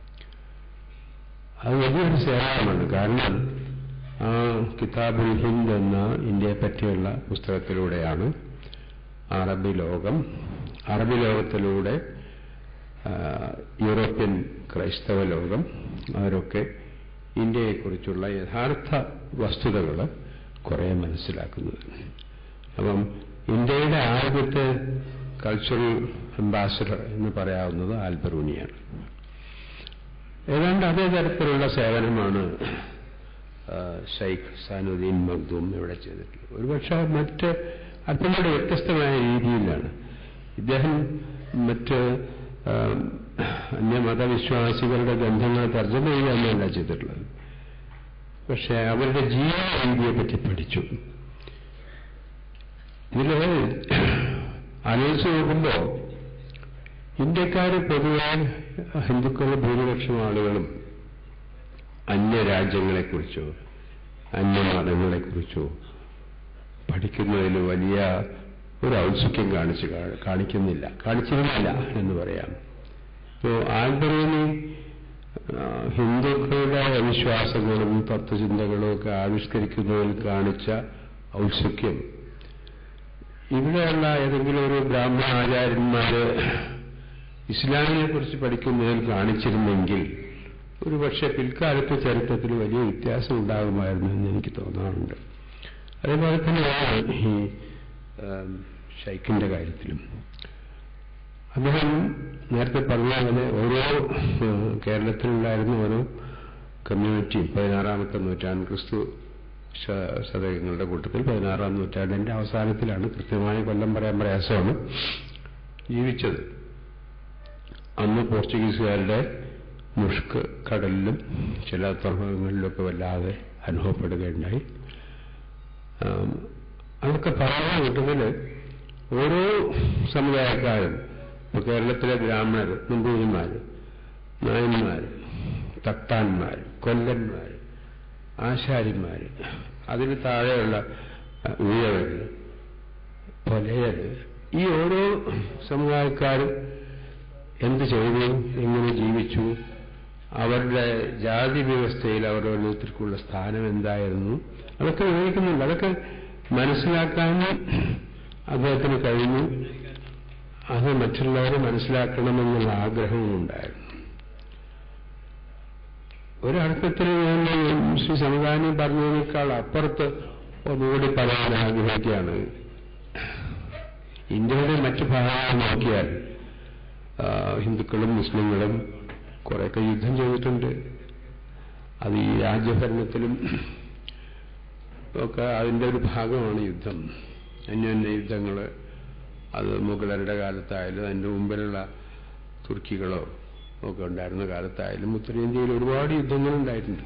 അത് വലിയൊരു സേവനമാണ് കാരണം ആ കിതാബുൽ ഹിന്ദ് എന്ന ഇന്ത്യയെ പറ്റിയുള്ള പുസ്തകത്തിലൂടെയാണ് അറബി ലോകം അറബി ലോകത്തിലൂടെ യൂറോപ്യൻ ക്രൈസ്തവ ലോകം അവരൊക്കെ ഇന്ത്യയെക്കുറിച്ചുള്ള യഥാർത്ഥ വസ്തുതകൾ കുറെ മനസ്സിലാക്കുന്നത് അപ്പം ഇന്ത്യയുടെ ആദ്യത്തെ കൾച്ചറൽ അംബാസഡർ എന്ന് പറയാവുന്നത് ആൽബറൂണിയാണ് ഏതാണ്ട് അതേ തരത്തിലുള്ള സേവനമാണ് ഷെയ്ഖ് സാനുദ്ദീൻ മഖ്ദൂം ഇവിടെ ചെയ്തിട്ടുള്ളത് ഒരുപക്ഷെ മറ്റ് അല്പം കൂടെ വ്യത്യസ്തമായ രീതിയിലാണ് ഇദ്ദേഹം മറ്റ് അന്യമതവിശ്വാസികളുടെ ഗ്രന്ഥങ്ങൾ തർജ്ജമ ചെയ്യുകയെന്നല്ല ചെയ്തിട്ടുള്ളത് പക്ഷെ അവരുടെ ജീവിത രീതിയെ പറ്റി പഠിച്ചു ഇതിൽ ആലോചിച്ച് നോക്കുമ്പോൾ ഇന്ത്യക്കാർ പൊതുവെ ഹിന്ദുക്കളുടെ ഭൂരിപക്ഷം ആളുകളും അന്യരാജ്യങ്ങളെക്കുറിച്ചോ അന്യമതങ്ങളെക്കുറിച്ചോ പഠിക്കുന്നതിൽ വലിയ ഒരു ഔത്സുക്യം കാണിച്ച് കാണിക്കുന്നില്ല കാണിച്ചിരുന്നില്ല എന്ന് പറയാം ഇപ്പോൾ ആൽബറൂനി ഹിന്ദുക്കളുടെ വിശ്വാസങ്ങളും തത്വചിന്തകളും ഒക്കെ ആവിഷ്കരിക്കുന്നതിൽ കാണിച്ച ഔത്സുക്യം ഇവിടെയുള്ള ഏതെങ്കിലും ഒരു ബ്രാഹ്മണ ആചാര്യന്മാര് ഇസ്ലാമിനെ കുറിച്ച് പഠിക്കുന്നതിൽ കാണിച്ചിരുന്നെങ്കിൽ ഒരു പക്ഷേ പിൽക്കാലത്തെ ചരിത്രത്തിൽ വലിയ വ്യത്യാസം ഉണ്ടാകുമായിരുന്നു എന്ന് എനിക്ക് തോന്നാറുണ്ട് അതേപോലെ തന്നെയാണ് ഈ ഷൈഖിന്റെ കാര്യത്തിലും അദ്ദേഹം നേരത്തെ പറഞ്ഞ പോലെ ഓരോ കേരളത്തിലുണ്ടായിരുന്ന ഓരോ കമ്മ്യൂണിറ്റിയും പതിനാറാമത്തെ നൂറ്റാണ്ട് ക്രിസ്തു ശതകങ്ങളുടെ കൂട്ടത്തിൽ പതിനാറാം നൂറ്റാണ്ടിന്റെ അവസാനത്തിലാണ് കൃത്യമായ കൊല്ലം പറയാൻ പ്രയാസമാണ് ജീവിച്ചത് അന്ന് പോർച്ചുഗീസുകാരുടെ മുഷ്ക് കടലിലും ചില തുറമുഖങ്ങളിലൊക്കെ വല്ലാതെ അനുഭവപ്പെടുകയുണ്ടായി അതൊക്കെ പറയുന്ന കൂട്ടത്തിൽ ഓരോ സമുദായക്കാരും ഇപ്പൊ കേരളത്തിലെ ബ്രാഹ്മണർ നമ്പൂതിരിമാർ നായന്മാർ തട്ടാന്മാർ കൊല്ലന്മാർ ആശാരിമാർ അതിന് താഴെയുള്ള ഉയവർ പൊലയർ ഈ ഓരോ സമുദായക്കാരും എന്ത് ചെയ്തു എങ്ങനെ ജീവിച്ചു അവരുടെ ജാതി വ്യവസ്ഥയിൽ അവർ ഓരോരുത്തർക്കുള്ള സ്ഥാനം എന്തായിരുന്നു അതൊക്കെ വിവരിക്കുന്നുണ്ട് അതൊക്കെ മനസ്സിലാക്കാൻ അദ്ദേഹത്തിന് കഴിഞ്ഞു അത് മറ്റുള്ളവരെ മനസ്സിലാക്കണമെന്നുള്ള ആഗ്രഹവും ഉണ്ടായിരുന്നു ഒരർത്ഥത്തിൽ ഞാൻ ശ്രീ സമദാനി പറഞ്ഞതിനേക്കാൾ അപ്പുറത്ത് ഒന്നുകൂടി പറയാൻ ആഗ്രഹിക്കുകയാണ് ഇന്ത്യയുടെ മറ്റു ഭാഗങ്ങൾ നോക്കിയാൽ ഹിന്ദുക്കളും മുസ്ലിങ്ങളും കുറെയൊക്കെ യുദ്ധം ചെയ്തിട്ടുണ്ട് അത് ഈ രാജ്യഭരണത്തിലും ഒക്കെ അതിൻ്റെ ഒരു ഭാഗമാണ് യുദ്ധം അന്യോന്യ യുദ്ധങ്ങൾ അത് മുഗളരുടെ കാലത്തായാലും അതിൻ്റെ മുമ്പിലുള്ള തുർക്കികളോ ഒക്കെ ഉണ്ടായിരുന്ന കാലത്തായാലും ഉത്തരേന്ത്യയിൽ ഒരുപാട് യുദ്ധങ്ങൾ ഉണ്ടായിട്ടുണ്ട്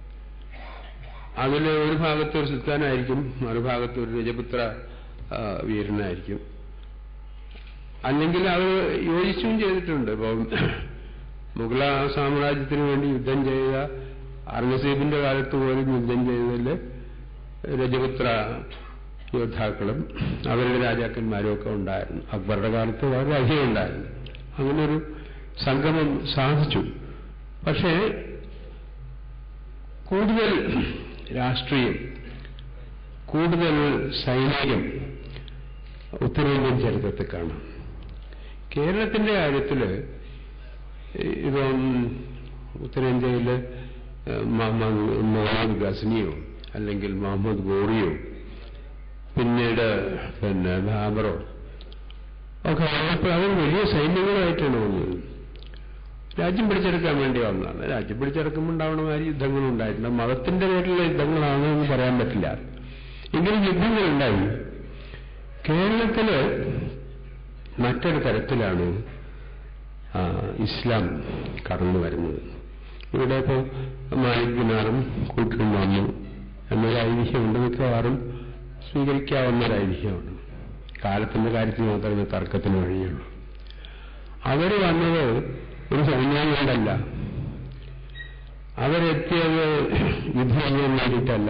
അതിൽ ഒരു ഭാഗത്ത് ഒരു സുൽത്താനായിരിക്കും മറുഭാഗത്ത് ഒരു രജപുത്ര വീരനായിരിക്കും അല്ലെങ്കിൽ അത് യോജിച്ചും ചെയ്തിട്ടുണ്ട് ഇപ്പം മുഗള സാമ്രാജ്യത്തിന് വേണ്ടി യുദ്ധം ചെയ്ത ഔറംഗസീബിന്റെ കാലത്ത് പോലും യുദ്ധം ചെയ്തതിൽ രജപുത്ര യോദ്ധാക്കളും അവരുടെ രാജാക്കന്മാരും ഒക്കെ ഉണ്ടായിരുന്നു അക്ബറുടെ കാലത്ത് വളരെ അധികം ഉണ്ടായിരുന്നു അങ്ങനെ ഒരു സംഗമം സാധിച്ചു പക്ഷേ കൂടുതൽ രാഷ്ട്രീയം കൂടുതൽ സൈനികം ഉത്തരേന്ത്യൻ ചരിത്രത്തിൽ കാണാം കേരളത്തിന്റെ കാര്യത്തിൽ ഇപ്പം ഉത്തരേന്ത്യയിൽ മുഹമ്മദ് മുഹമ്മദ് ഗസ്നിയോ അല്ലെങ്കിൽ മുഹമ്മദ് ഗോറിയോ പിന്നീട് പിന്നെ ബാബറോ ഒക്കെ വന്നപ്പോൾ അവർ വലിയ സൈന്യങ്ങളായിട്ടാണ് വന്നത് രാജ്യം പിടിച്ചെടുക്കാൻ വേണ്ടി വന്നതാണ് രാജ്യം പിടിച്ചെടുക്കുമ്പോൾ ഉണ്ടാവണ മാതിരി യുദ്ധങ്ങളും ഉണ്ടായിട്ടുണ്ട് മതത്തിന്റെ പേരിലുള്ള യുദ്ധങ്ങളാണ് എന്ന് പറയാൻ പറ്റില്ല എങ്കിലും യുദ്ധങ്ങളുണ്ടായി കേരളത്തില് മറ്റൊരു തരത്തിലാണ് ആ, ഇസ്ലാം കടന്നു വരുന്നത് ഇവിടെ ഇപ്പോൾ മാലിക് ബിനാറും കൂട്ടിനും വന്നു എന്നൊരു ഐതിഹ്യമുണ്ട് മിക്കവാറും സ്വീകരിക്കാവുന്ന ഒരു ഐതിഹ്യമാണ് കാലത്തിന്റെ കാര്യത്തിൽ മാത്രമേ തർക്കത്തിന് വഴിയുള്ളൂ അവര് വന്നത് ഒരു സൈന്യം കൊണ്ടല്ല അവരെത്തിയത് യുദ്ധം ചെയ്യാൻ വേണ്ടിയിട്ടല്ല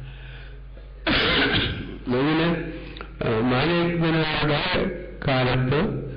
അങ്ങനെ മാലിക് ബിനാറുടെ കാലത്ത്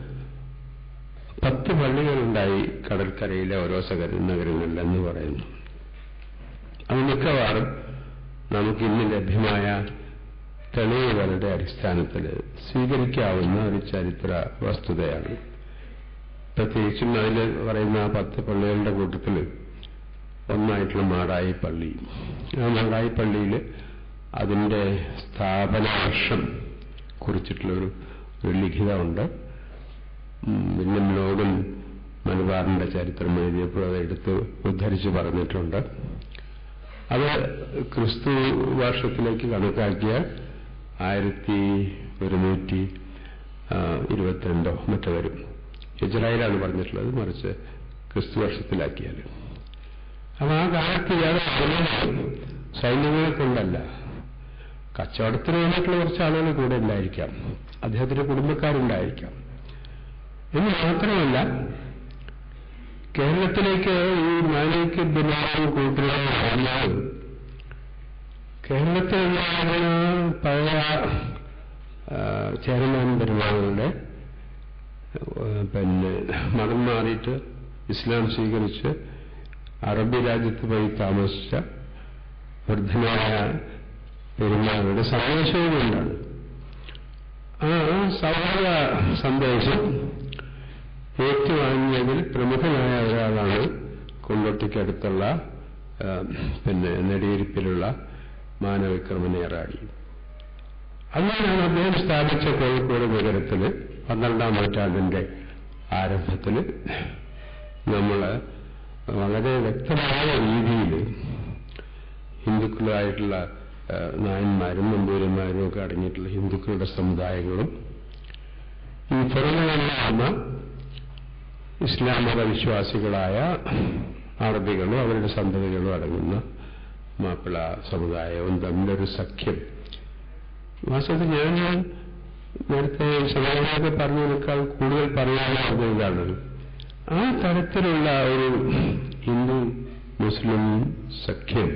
പത്ത് പള്ളികളുണ്ടായി കടൽക്കരയിലെ ഓരോ സകര നഗരങ്ങളിൽ എന്ന് പറയുന്നു അത് മിക്കവാറും നമുക്ക് ഇന്ന് ലഭ്യമായ തെളിവുകളുടെ അടിസ്ഥാനത്തിൽ സ്വീകരിക്കാവുന്ന ഒരു ചരിത്ര വസ്തുതയാണ് പ്രത്യേകിച്ചും അതിൽ പറയുന്ന ആ പത്ത് പള്ളികളുടെ കൂട്ടത്തിൽ ഒന്നായിട്ടുള്ള മാടായി പള്ളി ആ മാടായി പള്ളിയിൽ അതിന്റെ സ്ഥാപന വർഷം കുറിച്ചിട്ടുള്ളൊരു ഒരു ലിഖിതമുണ്ട് ഉം, വില്യം ലോഡും മലബാറിന്റെ ചരിത്രം എഴുതിയപ്പോൾ അത് എടുത്ത് ഉദ്ധരിച്ച് പറഞ്ഞിട്ടുണ്ട് അത് ക്രിസ്തു വർഷത്തിലേക്ക് കണക്കാക്കിയാൽ ആയിരത്തി ഒരുന്നൂറ്റി ആ, ഇരുപത്തിരണ്ടോ മറ്റോ വരും ഇസ്രായേലാണ് പറഞ്ഞിട്ടുള്ളത് മറിച്ച് ക്രിസ്തു വർഷത്തിലാക്കിയാൽ അപ്പൊ ആ കാലത്ത് ഇയാൾ പറഞ്ഞത് സൈന്യങ്ങളെ കൊണ്ടല്ല കച്ചവടത്തിന് വേണ്ടിയിട്ടുള്ള കുറച്ച് ആളുകൾ കൂടെ ഉണ്ടായിരിക്കാം അദ്ദേഹത്തിന്റെ കുടുംബക്കാരുണ്ടായിരിക്കാം എന്ന് മാത്രമല്ല കേരളത്തിലേക്ക് ഈ മാലിക് ബിനാറും കൂട്ടുകാരും വന്നാൽ കേരളത്തിലുണ്ടായിരുന്ന പഴയ ആ, ചേരമാൻ പെരുമാളുടെ പിന്നെ മതം മാറിയിട്ട് ഇസ്ലാം സ്വീകരിച്ച് അറബി രാജ്യത്ത് പോയി താമസിച്ച വൃദ്ധനായ പെരുമാളുടെ സന്ദേശവും കൊണ്ടാണ് ആ സൗഹൃദ സന്ദേശം ഏറ്റുവാങ്ങിയതിൽ പ്രമുഖനായ ഒരാളാണ് കൊണ്ടോട്ടിക്കടുത്തുള്ള ആ, പിന്നെ നെടിയിരിപ്പിലുള്ള മാനവിക്രമനേറാടി അങ്ങനെയാണ് അദ്ദേഹം സ്ഥാപിച്ച കോഴിക്കോട് നഗരത്തില് പന്ത്രണ്ടാം നൂറ്റാണ്ടിന്റെ ആരംഭത്തിൽ നമ്മൾ വളരെ വ്യക്തമായ രീതിയിൽ ഹിന്ദുക്കളായിട്ടുള്ള ആ, നായന്മാരും നമ്പൂരന്മാരും ഒക്കെ അടങ്ങിയിട്ടുള്ള ഹിന്ദുക്കളുടെ സമുദായങ്ങളും ഈ പുറമെ വന്ന ഇസ്ലാം മത വിശ്വാസികളായ അറബികളും അവരുടെ സന്തതികളും അടങ്ങുന്ന മാപ്പിള സമുദായവും തമ്മിലൊരു സഖ്യം വാസ്തവത്തിൽ ഞാൻ നേരത്തെ സമാധാനമൊക്കെ പറഞ്ഞതിനേക്കാൾ കൂടുതൽ പറയാനുള്ള ഇതാണ് ആ തരത്തിലുള്ള ഒരു ഹിന്ദു മുസ്ലിം സഖ്യം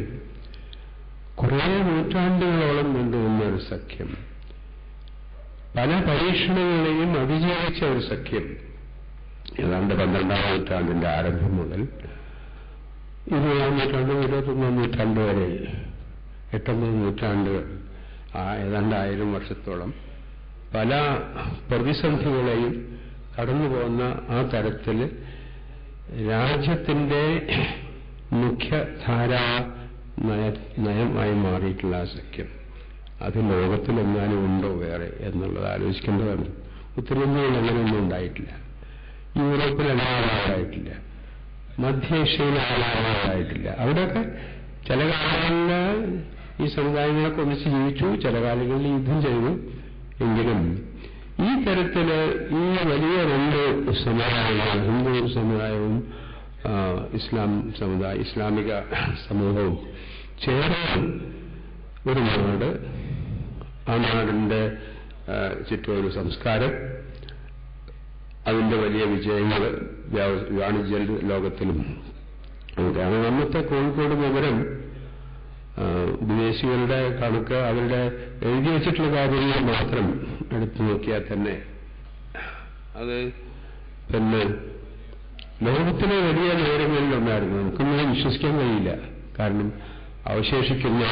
കുറേ നൂറ്റാണ്ടുകളോളം നീണ്ടുനിന്ന ഒരു സഖ്യം പല പരീക്ഷണങ്ങളെയും അതിജീവിച്ച ഒരു സഖ്യം ഏതാണ്ട് പന്ത്രണ്ടാം നൂറ്റാണ്ടിന്റെ ആരംഭം മുതൽ ഇരുപതാം നൂറ്റാണ്ട് ഇരുപത്തൊന്നാം നൂറ്റാണ്ട് വരെ എട്ടൊമ്പത് നൂറ്റാണ്ടുകൾ ആ ഏതാണ്ട് ആയിരം വർഷത്തോളം പല പ്രതിസന്ധികളെയും കടന്നു പോകുന്ന ആ തരത്തിൽ രാജ്യത്തിന്റെ മുഖ്യധാരാ നയ നയമായി മാറിയിട്ടുള്ള ആ സഖ്യം അത് ലോകത്തിലെങ്ങാനും ഉണ്ടോ വേറെ എന്നുള്ളത് ആലോചിക്കേണ്ടതാണ് ഉത്തരേന്ത്യയിൽ അങ്ങനെയൊന്നും ഉണ്ടായിട്ടില്ല യൂറോപ്പിൽ അങ്ങനെ ഉണ്ടായിട്ടില്ല മധ്യേഷ്യയിൽ അങ്ങനെ ഉണ്ടായിട്ടില്ല അവിടെയൊക്കെ ചില കാലങ്ങളിൽ ഈ സമുദായങ്ങളൊക്കെ ഒന്നിച്ച് ജീവിച്ചു ചില കാലങ്ങളിൽ യുദ്ധം ചെയ്തു എങ്കിലും ഈ തരത്തില് ഈ വലിയ രണ്ട് സമുദായങ്ങൾ ഹിന്ദു സമുദായവും ആ, ഇസ്ലാം സമുദായ ഇസ്ലാമിക സമൂഹവും ചേർന്ന് ഒരു നാട് ആ നാടിന്റെ ആ, ചുറ്റും ഒരു സംസ്കാരം അതിന്റെ വലിയ വിജയങ്ങൾ വാണിജ്യ ലോകത്തിലും ഉണ്ട് അങ്ങനെ അന്നത്തെ കോഴിക്കോട് നഗരം ആ, വിദേശികളുടെ കണക്ക് അവരുടെ എഴുതി വെച്ചിട്ടുള്ള കാര്യങ്ങൾ മാത്രം എടുത്തു നോക്കിയാൽ തന്നെ അത് പിന്നെ ലോകത്തിലെ വലിയ നഗരങ്ങളിലുണ്ടായിരുന്നു നമുക്കൊന്നും വിശ്വസിക്കാൻ കഴിയില്ല കാരണം അവശേഷിക്കുന്ന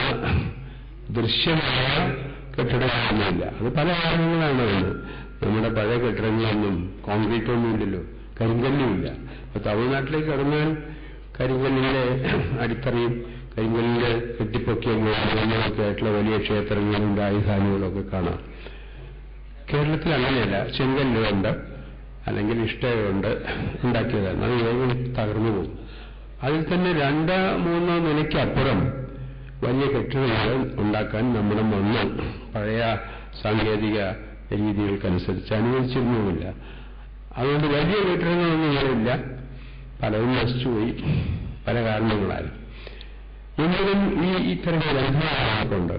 ദൃശ്യമായ കെട്ടിടങ്ങളൊന്നുമില്ല അത് പല കാരണങ്ങളാണ് വന്നത് നമ്മുടെ പഴയ കെട്ടിടങ്ങളൊന്നും കോൺക്രീറ്റ് ഒന്നും ഇല്ലല്ലോ കരിങ്കല്ലുമില്ല അപ്പൊ തമിഴ്നാട്ടിലേക്ക് ഇറങ്ങാൻ കരിങ്കല്ലിന്റെ അടിത്തറയും കരിങ്കല്ലിന്റെ കെട്ടിപ്പൊക്കിയ ഗോപുരങ്ങളൊക്കെ ആയിട്ടുള്ള വലിയ ക്ഷേത്രങ്ങളും രാജധാനികളും ഒക്കെ കാണാം കേരളത്തിൽ അങ്ങനെയല്ല ചെങ്കല്ലുണ്ട് അല്ലെങ്കിൽ ഇഷ്ടമുണ്ട് ഉണ്ടാക്കിയതാണ് അത് വേഗം തകർന്നു പോകും അതിൽ തന്നെ രണ്ട് മൂന്നോ നിലയ്ക്കപ്പുറം വലിയ കെട്ടിടങ്ങൾ ഉണ്ടാക്കാൻ നമ്മുടെ മണ്ണ് പഴയ സാങ്കേതിക രീതികൾക്കനുസരിച്ച് അനുവദിച്ചിരുന്നുമില്ല അതുകൊണ്ട് വലിയ കെട്ടിടങ്ങളൊന്നും ഇവിടെയില്ല പലതും നശിച്ചുപോയി പല കാരണങ്ങളാലും എങ്കിലും ഈ ഇത്തരം ഗ്രന്ഥങ്ങളായിക്കൊണ്ട്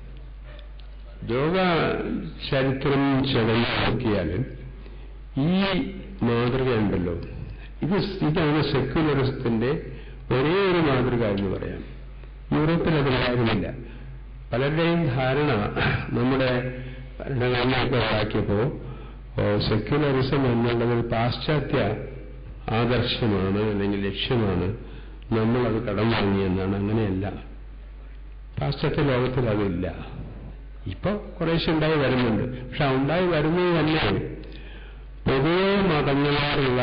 ലോക ചരിത്രം ചടങ്ങ് നോക്കിയാൽ ഈ മാതൃക ഉണ്ടല്ലോ ഇത് ഇതാണ് സെക്യുലറിസത്തിന്റെ ഒരേ ഒരു മാതൃക എന്ന് പറയാം യൂറോപ്പിൽ അതുണ്ടായിരുന്നില്ല പലരുടെയും ധാരണ നമ്മുടെ ഭരണഘടനയൊക്കെ ഉണ്ടാക്കിയപ്പോ സെക്യുലറിസം എന്നുള്ളത് ഒരു പാശ്ചാത്യ ആദർശമാണ് അല്ലെങ്കിൽ ലക്ഷ്യമാണ് നമ്മളത് കടം വാങ്ങിയെന്നാണ് അങ്ങനെയല്ല പാശ്ചാത്യ ലോകത്തിൽ അതില്ല ഇപ്പൊ കുറേശ്ശെ ഉണ്ടായി വരുന്നുണ്ട് പക്ഷെ ആ ഉണ്ടായി വരുന്നത് തന്നെ പൊതുവെ മതങ്ങളോടുള്ള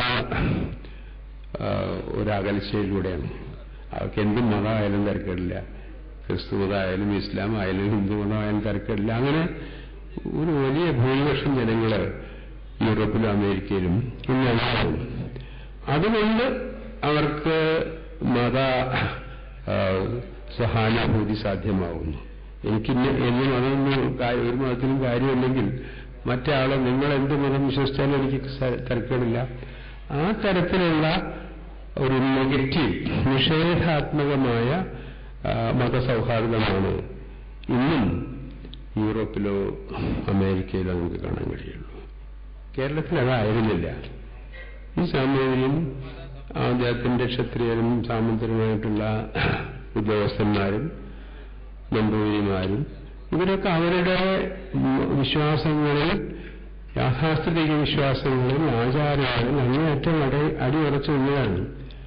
ആ, ഒരു അകൽച്ചയിലൂടെയാണ് അവർക്ക് എന്തും മതമായാലും തിരക്കിടില്ല ക്രിസ്തു മതമായാലും ഇസ്ലാം ആയാലും ഹിന്ദു മതമായാലും തിരക്കിടില്ല അങ്ങനെ ഒരു വലിയ ഭൂരിപക്ഷം ജനങ്ങള് യൂറോപ്പിലും അമേരിക്കയിലും ഇന്നാണ് അതുകൊണ്ട് അവർക്ക് മത ആ, സഹാനുഭൂതി സാധ്യമാവുന്നു എനിക്ക് എന്നെ മതമൊന്നും കാ- ഒരു മതത്തിനും കാര്യമില്ലെങ്കിൽ മറ്റേ ആള് നിങ്ങൾ എന്ത് മതം വിശ്വസിച്ചാലും എനിക്ക് സ- തിരക്കേടില്ല ആ തരത്തിലുള്ള ഒരു നെഗറ്റീവ് നിഷേധാത്മകമായ ആ, മതസൗഹാർദ്ദമാണ് ഇന്നും യൂറോപ്പിലോ അമേരിക്കയിലോ നമുക്ക് കാണാൻ കഴിയുള്ളൂ കേരളത്തിൽ അതായിരുന്നില്ല ഈ സാമൂഹ്യം അദ്ദേഹത്തിന്റെ ക്ഷത്രിയരും സാമന്തരുമായിട്ടുള്ള ഉദ്യോഗസ്ഥന്മാരും നമ്പൂതിരിമാരും ഇവരൊക്കെ അവരുടെ ഉം, വിശ്വാസങ്ങളിൽ യാഥാസ്ഥിതിക വിശ്വാസങ്ങളിൽ ആചാരങ്ങളിൽ അങ്ങേയറ്റം അടി അടിയുറച്ചു നിന്നതാണ്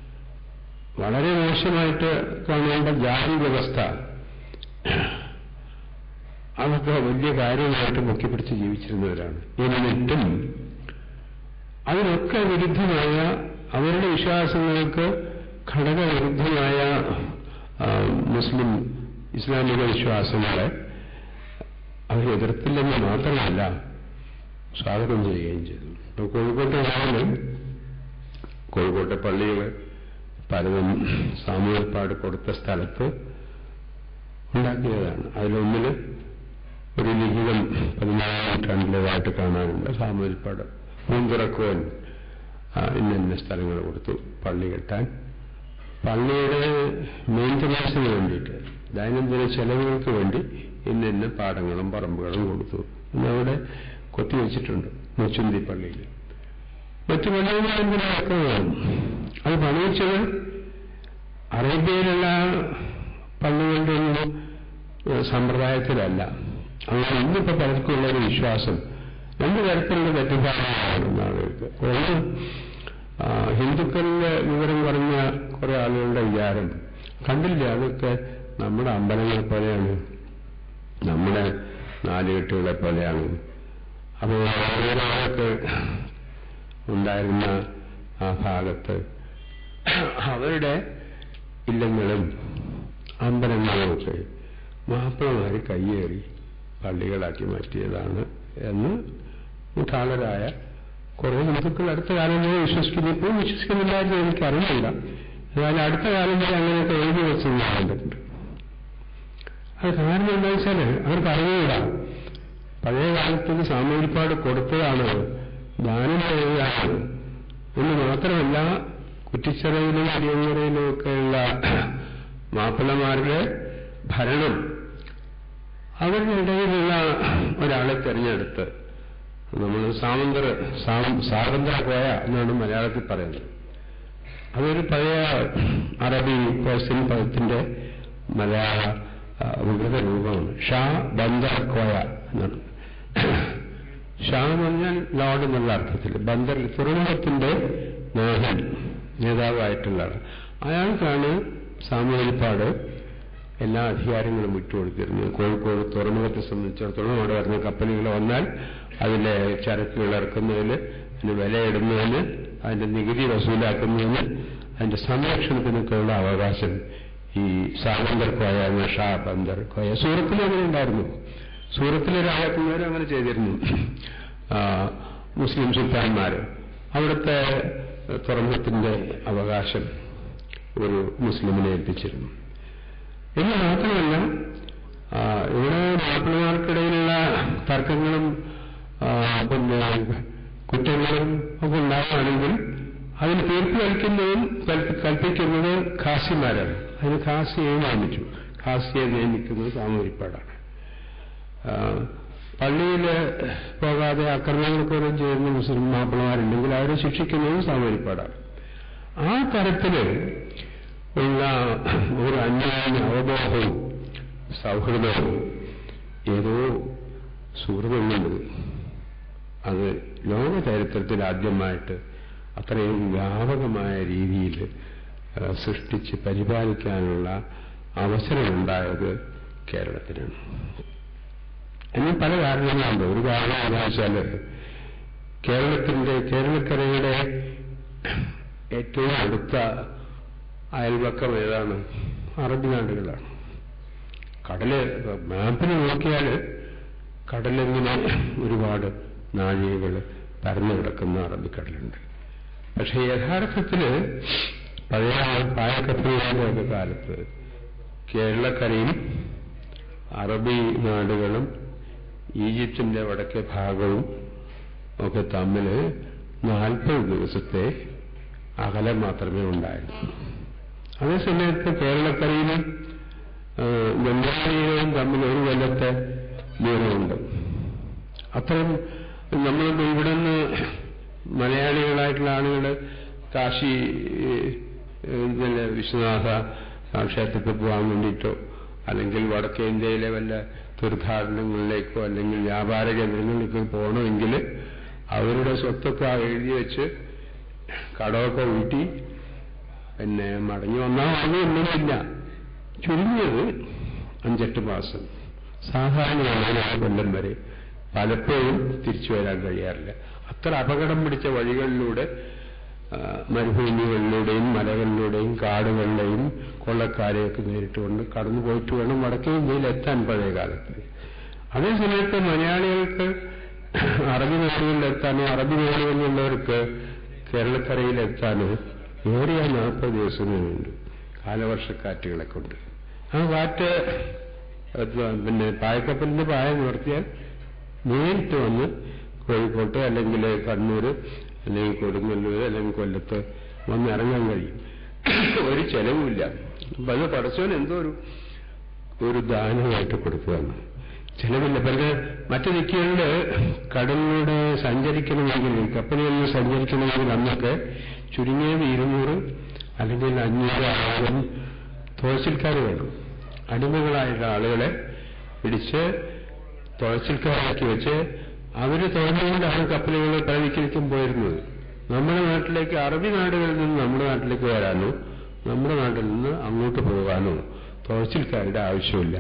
വളരെ മോശമായിട്ട് കാണേണ്ട ജാതി വ്യവസ്ഥ അതൊക്കെ വലിയ കാര്യമായിട്ട് പൊക്കിപ്പിടിച്ച് ജീവിച്ചിരുന്നവരാണ് എന്നിട്ടും അതിനൊക്കെ വിരുദ്ധമായ അവരുടെ വിശ്വാസങ്ങൾക്ക് ഘടകവിരുദ്ധമായ ആ, മുസ്ലിം ഇസ്ലാമിക വിശ്വാസങ്ങളെ അവർ എതിർത്തില്ലെന്ന് മാത്രമല്ല സ്വാഗതം ചെയ്യുകയും ചെയ്തു ഇപ്പൊ കോഴിക്കോട്ടെ ആയാലും കോഴിക്കോട്ടെ പള്ളികൾ പലതും സാമൂഹ്യപ്പാട് കൊടുത്ത സ്ഥലത്ത് ഉണ്ടാക്കിയതാണ് അതിലൊന്നില് ഒരു ലിഖിതം പതിനാറാം നൂറ്റാണ്ടിലേതായിട്ട് കാണാനുണ്ട് സാമൂഹ്യപ്പാട് പൂന്തുറക്കുവൻ ആ, ഇന്ന ഇന്ന സ്ഥലങ്ങൾ കൊടുത്തു പള്ളി കെട്ടാൻ പള്ളിയുടെ മെയിൻ്റനൻസിന് വേണ്ടിയിട്ട് ദൈനംദിന ചെലവുകൾക്ക് വേണ്ടി ഇന്ന ഇന്ന പാടങ്ങളും പറമ്പുകളും കൊടുത്തു എന്നവിടെ കൊത്തിവെച്ചിട്ടുണ്ട് മുച്ചുന്തി പള്ളിയിൽ മറ്റു പള്ളികളിൽ എന്തിനൊക്കെ വേണം അത് പണിയിച്ചത് അറേബ്യയിലുള്ള പള്ളികളുടെ ഒന്നും ഏഹ്, സമ്പ്രദായത്തിലല്ല അങ്ങനെ ഇന്നിപ്പോ പലർക്കുള്ള ഒരു വിശ്വാസം രണ്ട് തരത്തിലുള്ള തെറ്റിദ്ധാരണകളാണ് ആളുകൾക്ക് ഒന്ന് ആ, ഹിന്ദുക്കളിലെ വിവരം പറഞ്ഞ കുറെ ആളുകളുടെ വിചാരം കണ്ടില്ല അതൊക്കെ നമ്മുടെ അമ്പലങ്ങളെ പോലെയാണ് നമ്മുടെ നാലുകെട്ടുകളെ പോലെയാണ് അപ്പോൾ ഓരോരാൾക്ക് ഉണ്ടായിരുന്ന ആ ഭാഗത്ത് അവരുടെ ഇല്ലങ്ങളും അമ്പലങ്ങളും ഒക്കെ മാപ്പിളമാര് കയ്യേറി പള്ളികളാക്കി മാറ്റിയതാണ് എന്ന് മുട്ടാളരായ കുറെ ഹിന്ദുക്കൾ അടുത്ത കാലം വരെ വിശ്വസിക്കുന്നു ഇപ്പോഴും വിശ്വസിക്കുന്നില്ലായിരുന്നു എനിക്കറിയില്ല എന്നാൽ അടുത്ത കാലം വരെ അങ്ങനെയൊക്കെ എഴുതി വെച്ച് ഞാൻ കണ്ടിട്ടുണ്ട് അത് കാരണം എന്താ വെച്ചാൽ അവർക്ക് അറിയില്ല പഴയ കാലത്തിന് സാമൂഹ്യപ്പാട് കൊടുത്തതാണ് ദാനം ചെയ്യുകയാണ് എന്ന് മാത്രമല്ല കുറ്റിച്ചറയിലും അടിയങ്ങരയിലും ഒക്കെയുള്ള മാപ്പിളമാരുടെ ഭരണം അവരുടെ ഇടയിലുള്ള ഒരാളെ തെരഞ്ഞെടുത്ത് നമ്മൾ സാമന്തർ സാവന്തര കോയ എന്നാണ് മലയാളത്തിൽ പറയുന്നത് അതൊരു പഴയ അറബി പേഴ്സ്യൻ പദത്തിന്റെ മലയാള ആ, വികൃത രൂപമാണ് ഷാ ബന്ദർ കോയ എന്നാണ് ഷാ എന്ന് പറഞ്ഞാൽ ലോർഡ് എന്നുള്ള അർത്ഥത്തിൽ ബന്ദർ തുറമുഖത്തിന്റെ നാഥൻ നേതാവായിട്ടുള്ള ആൾ അയാൾക്കാണ് സാമൂഹ്യപ്പാട് എല്ലാ അധികാരങ്ങളും വിട്ടുകൊടുത്തിരുന്നത് കോഴിക്കോട് തുറമുഖത്തെ സംബന്ധിച്ചിടത്തോളം അവിടെ വരുന്ന കപ്പലുകൾ വന്നാൽ അതിലെ ചരക്കുകൾ ഇറക്കുന്നതിന് അതിന് വിലയിടുന്നതിന് അതിന്റെ നികുതി വസൂലാക്കുന്നതിന് അതിന്റെ സംരക്ഷണത്തിനൊക്കെയുള്ള അവകാശം ഈ സാബന്ദർ കോയ എന്ന ഷാ ബന്ദർ കോയ സൂറത്തിൽ അങ്ങനെ ഉണ്ടായിരുന്നു സൂറത്തിലെ രാജാക്കന്മാരും അങ്ങനെ ചെയ്തിരുന്നു ആ, മുസ്ലിം സുൽത്താൻമാര് അവിടുത്തെ തുറമുഖത്തിന്റെ അവകാശം ഒരു മുസ്ലിമിനെ ഏൽപ്പിച്ചിരുന്നു എന്ന് മാത്രമല്ല ആ, ഇവിടെ മാപ്പിളമാർക്കിടയിലുള്ള തർക്കങ്ങളും ആ, പിന്നെ കുറ്റങ്ങളും ഒക്കെ ഉണ്ടാവുകയാണെങ്കിൽ അതിന് തീർപ്പ് കൽക്കുന്നതും കൽപ്പ- കൽപ്പിക്കുന്നതും ഖാസിമാരാണ് അതിന് ഖാസിയെ നിയമിച്ചു ഖാസിയെ നിയമിക്കുന്നത് സാമൂരിപ്പാടാണ് ആ, പള്ളിയിൽ പോകാതെ അക്രമങ്ങൾക്കൊന്നും ചെയ്യുന്ന മുസ്ലിം മാപ്പിളമാരുണ്ടെങ്കിൽ അവരെ ശിക്ഷിക്കുന്നതും സാമൂരിപ്പാടാണ് ആ തരത്തില് ഉള്ള ഒരു അന്യോന്യ അവബോധവും സൗഹൃദവും ഏതോ സുഹൃതമുണ്ട് അത് ലോക ചരിത്രത്തിൽ ആദ്യമായിട്ട് അത്രയും വ്യാപകമായ രീതിയിൽ ആ, സൃഷ്ടിച്ച് പരിപാലിക്കാനുള്ള അവസരമുണ്ടായത് കേരളത്തിനാണ് അതിന് പല കാരണങ്ങളുണ്ട് ഒരു കാരണം എന്താ വെച്ചാൽ കേരളത്തിന്റെ കേരളക്കരയുടെ ഏറ്റവും അടുത്ത അയൽവക്കം ഏതാണ് അറബി നാടുകളാണ് കടല് മാപ്പിന് നോക്കിയാൽ കടലിങ്ങനെ ഒരുപാട് നാഴികകൾ പരന്നു കിടക്കുന്ന അറബിക്കടലുണ്ട് പക്ഷെ യഥാർത്ഥത്തില് പഴയ പായക്കപ്പലുകളുടെയൊക്കെ കാലത്ത് കേരളക്കരയും അറബി നാടുകളും ഈജിപ്തിന്റെ വടക്കേ ഭാഗവും ഒക്കെ തമ്മിൽ നാൽപ്പത് ദിവസത്തെ അകലം മാത്രമേ ഉണ്ടായിരുന്നു അതേസമയത്ത് കേരളക്കരയിലും ഗംഗാതീരവും തമ്മിൽ ഒരു കൊല്ലത്തെ ദൂരമുണ്ട് അത്രയും നമ്മൾ ഇവിടെ നിന്ന് മലയാളികളായിട്ടുള്ള ആളുകൾ കാശി ഇതിലെ വിശ്വനാഥ ക്ഷേത്രത്തിൽ പോകാൻ വേണ്ടിയിട്ടോ അല്ലെങ്കിൽ വടക്കേ ഇന്ത്യയിലെ വല്ല തീർത്ഥാടനങ്ങളിലേക്കോ അല്ലെങ്കിൽ വ്യാപാര കേന്ദ്രങ്ങളിലേക്കോ പോകണമെങ്കിൽ അവരുടെ സ്വത്തൊക്കെ എഴുതി വെച്ച് കടമൊക്കെ ഊട്ടി പിന്നെ മടങ്ങി വന്നാൽ വാങ്ങിയൊന്നുമില്ല ചുരുങ്ങിയത് അഞ്ചെട്ട് മാസം സാധാരണ കൊല്ലം വരെ പലപ്പോഴും തിരിച്ചു വരാൻ കഴിയാറില്ല അത്ര അപകടം പിടിച്ച വഴികളിലൂടെ ആ, മരുഭൂമികളിലൂടെയും മലകളിലൂടെയും കാടുകളിലെയും കൊള്ളക്കാരെയൊക്കെ നേരിട്ടുകൊണ്ട് കടന്നു പോയിട്ട് വേണം വടക്കേ ഇന്ത്യയിൽ എത്താൻ പഴയ കാലത്ത് അതേസമയത്ത് മലയാളികൾക്ക് അറബി നാടുകളിലെത്താനോ അറബി നാടുകളിലുള്ളവർക്ക് കേരളക്കരയിലെത്താനോ ഏറിയ നാൽപ്പത് ദിവസമേ ഉണ്ട് കാലവർഷക്കാറ്റുകളെ കൊണ്ട് ആ കാറ്റ് അത് പിന്നെ പായക്കപ്പലിന്റെ പായ നിർത്തിയാൽ നേരിട്ട് വന്ന് കോഴിക്കോട്ട് അല്ലെങ്കിൽ കണ്ണൂർ അല്ലെങ്കിൽ കൊടുങ്ങല്ലൂർ അല്ലെങ്കിൽ കൊല്ലത്ത് വന്ന് ഇറങ്ങാൻ കഴിയും ഒരു ചെലവുമില്ല അപ്പൊ അത് പടച്ചവൻ എന്തോ ഒരു ഒരു ദാനമായിട്ട് കൊടുക്കുകയാണ് ചെലവില്ല പിന്നെ മറ്റു ദിക്കുകളിൽ കടലിലൂടെ സഞ്ചരിക്കണമെങ്കിൽ കപ്പലുകളിൽ സഞ്ചരിക്കണമെങ്കിൽ അന്നൊക്കെ ചുരുങ്ങിയത് ഇരുന്നൂറ് അല്ലെങ്കിൽ അഞ്ഞൂറ് ആയിരം തുഴച്ചിൽക്കാർ വേണം അടിമകളായിട്ടുള്ള ആളുകളെ പിടിച്ച് തുഴച്ചിൽക്കാരാക്കി വെച്ച് അവര് തുഴഞ്ഞുകൊണ്ടാണ് കപ്പലുകൾ പല ദിക്കിലേക്കും പോയിരുന്നത് നമ്മുടെ നാട്ടിലേക്ക് അറബി നാടുകളിൽ നിന്ന് നമ്മുടെ നാട്ടിലേക്ക് വരാനോ നമ്മുടെ നാട്ടിൽ നിന്ന് അങ്ങോട്ട് പോകാനോ തുഴച്ചിൽക്കാരുടെ ആവശ്യമില്ല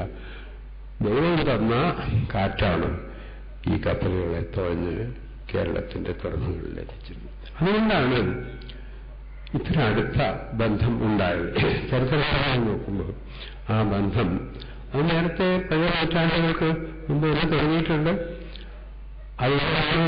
ദൈവം തന്ന കാറ്റാണ് ഈ കപ്പലുകളെ തുഴഞ്ഞ് കേരളത്തിന്റെ തുറമുകളിൽ എത്തിച്ചിരുന്നത് അതുകൊണ്ടാണ് ഇത്ര അടുത്ത ബന്ധം ഉണ്ടായത് ചരിത്രപരമായി നോക്കുമ്പോൾ ആ ബന്ധം അത് നേരത്തെ പഴയ നൂറ്റാണ്ടുകൾക്ക് മുമ്പ് ഇവിടെ തുടങ്ങിയിട്ടുണ്ട് അതുകൊണ്ടാണ്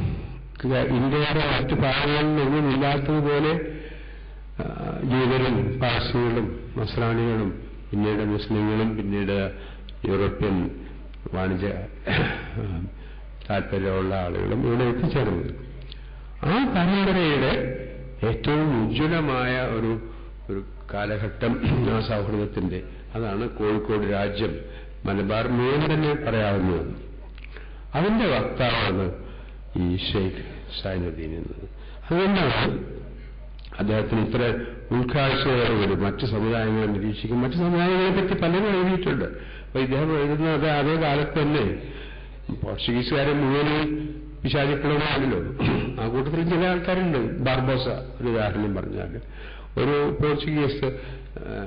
ഇന്ത്യയുടെ മറ്റു ഭാഗങ്ങളിലൊന്നും ഇല്ലാത്തതുപോലെ ആ, ജൂതരും പാർസികളും നസ്രാണികളും പിന്നീട് മുസ്ലിങ്ങളും പിന്നീട് യൂറോപ്യൻ വാണിജ്യ ആ, താല്പര്യമുള്ള ആളുകളും ഇവിടെ എത്തിച്ചേർന്നത് ആ പരമ്പരയുടെ ഏറ്റവും ഉജ്ജ്വലമായ ഒരു ഒരു കാലഘട്ടം ആ സൗഹൃദത്തിന്റെ അതാണ് കോഴിക്കോട് രാജ്യം മലബാർ മുഴുവൻ തന്നെ പറയാവുന്നത് അതിന്റെ വക്താവാണ് ഈ ഷെയ്ഖ് സൈനുദ്ദീൻ എന്നത് അതുകൊണ്ടാണ് അദ്ദേഹത്തിന് ഇത്ര ഉൾക്കാഴ്ചയോടുകൂടി മറ്റ് സമുദായങ്ങളെ നിരീക്ഷിക്കും മറ്റ് സമുദായങ്ങളെ പറ്റി പലരും എഴുതിയിട്ടുണ്ട് അപ്പൊ ഇദ്ദേഹം എഴുതുന്നത് അതേ കാലത്ത് തന്നെ പോർച്ചുഗീസുകാരെ മുഴുവനും പിശാചിക്കളമാണല്ലോ ആ കൂട്ടത്തിൽ ചില ആൾക്കാരുണ്ട് ബാർബോസ ഒരു ഉദാഹരണം പറഞ്ഞാൽ ഒരു പോർച്ചുഗീസ് ആ,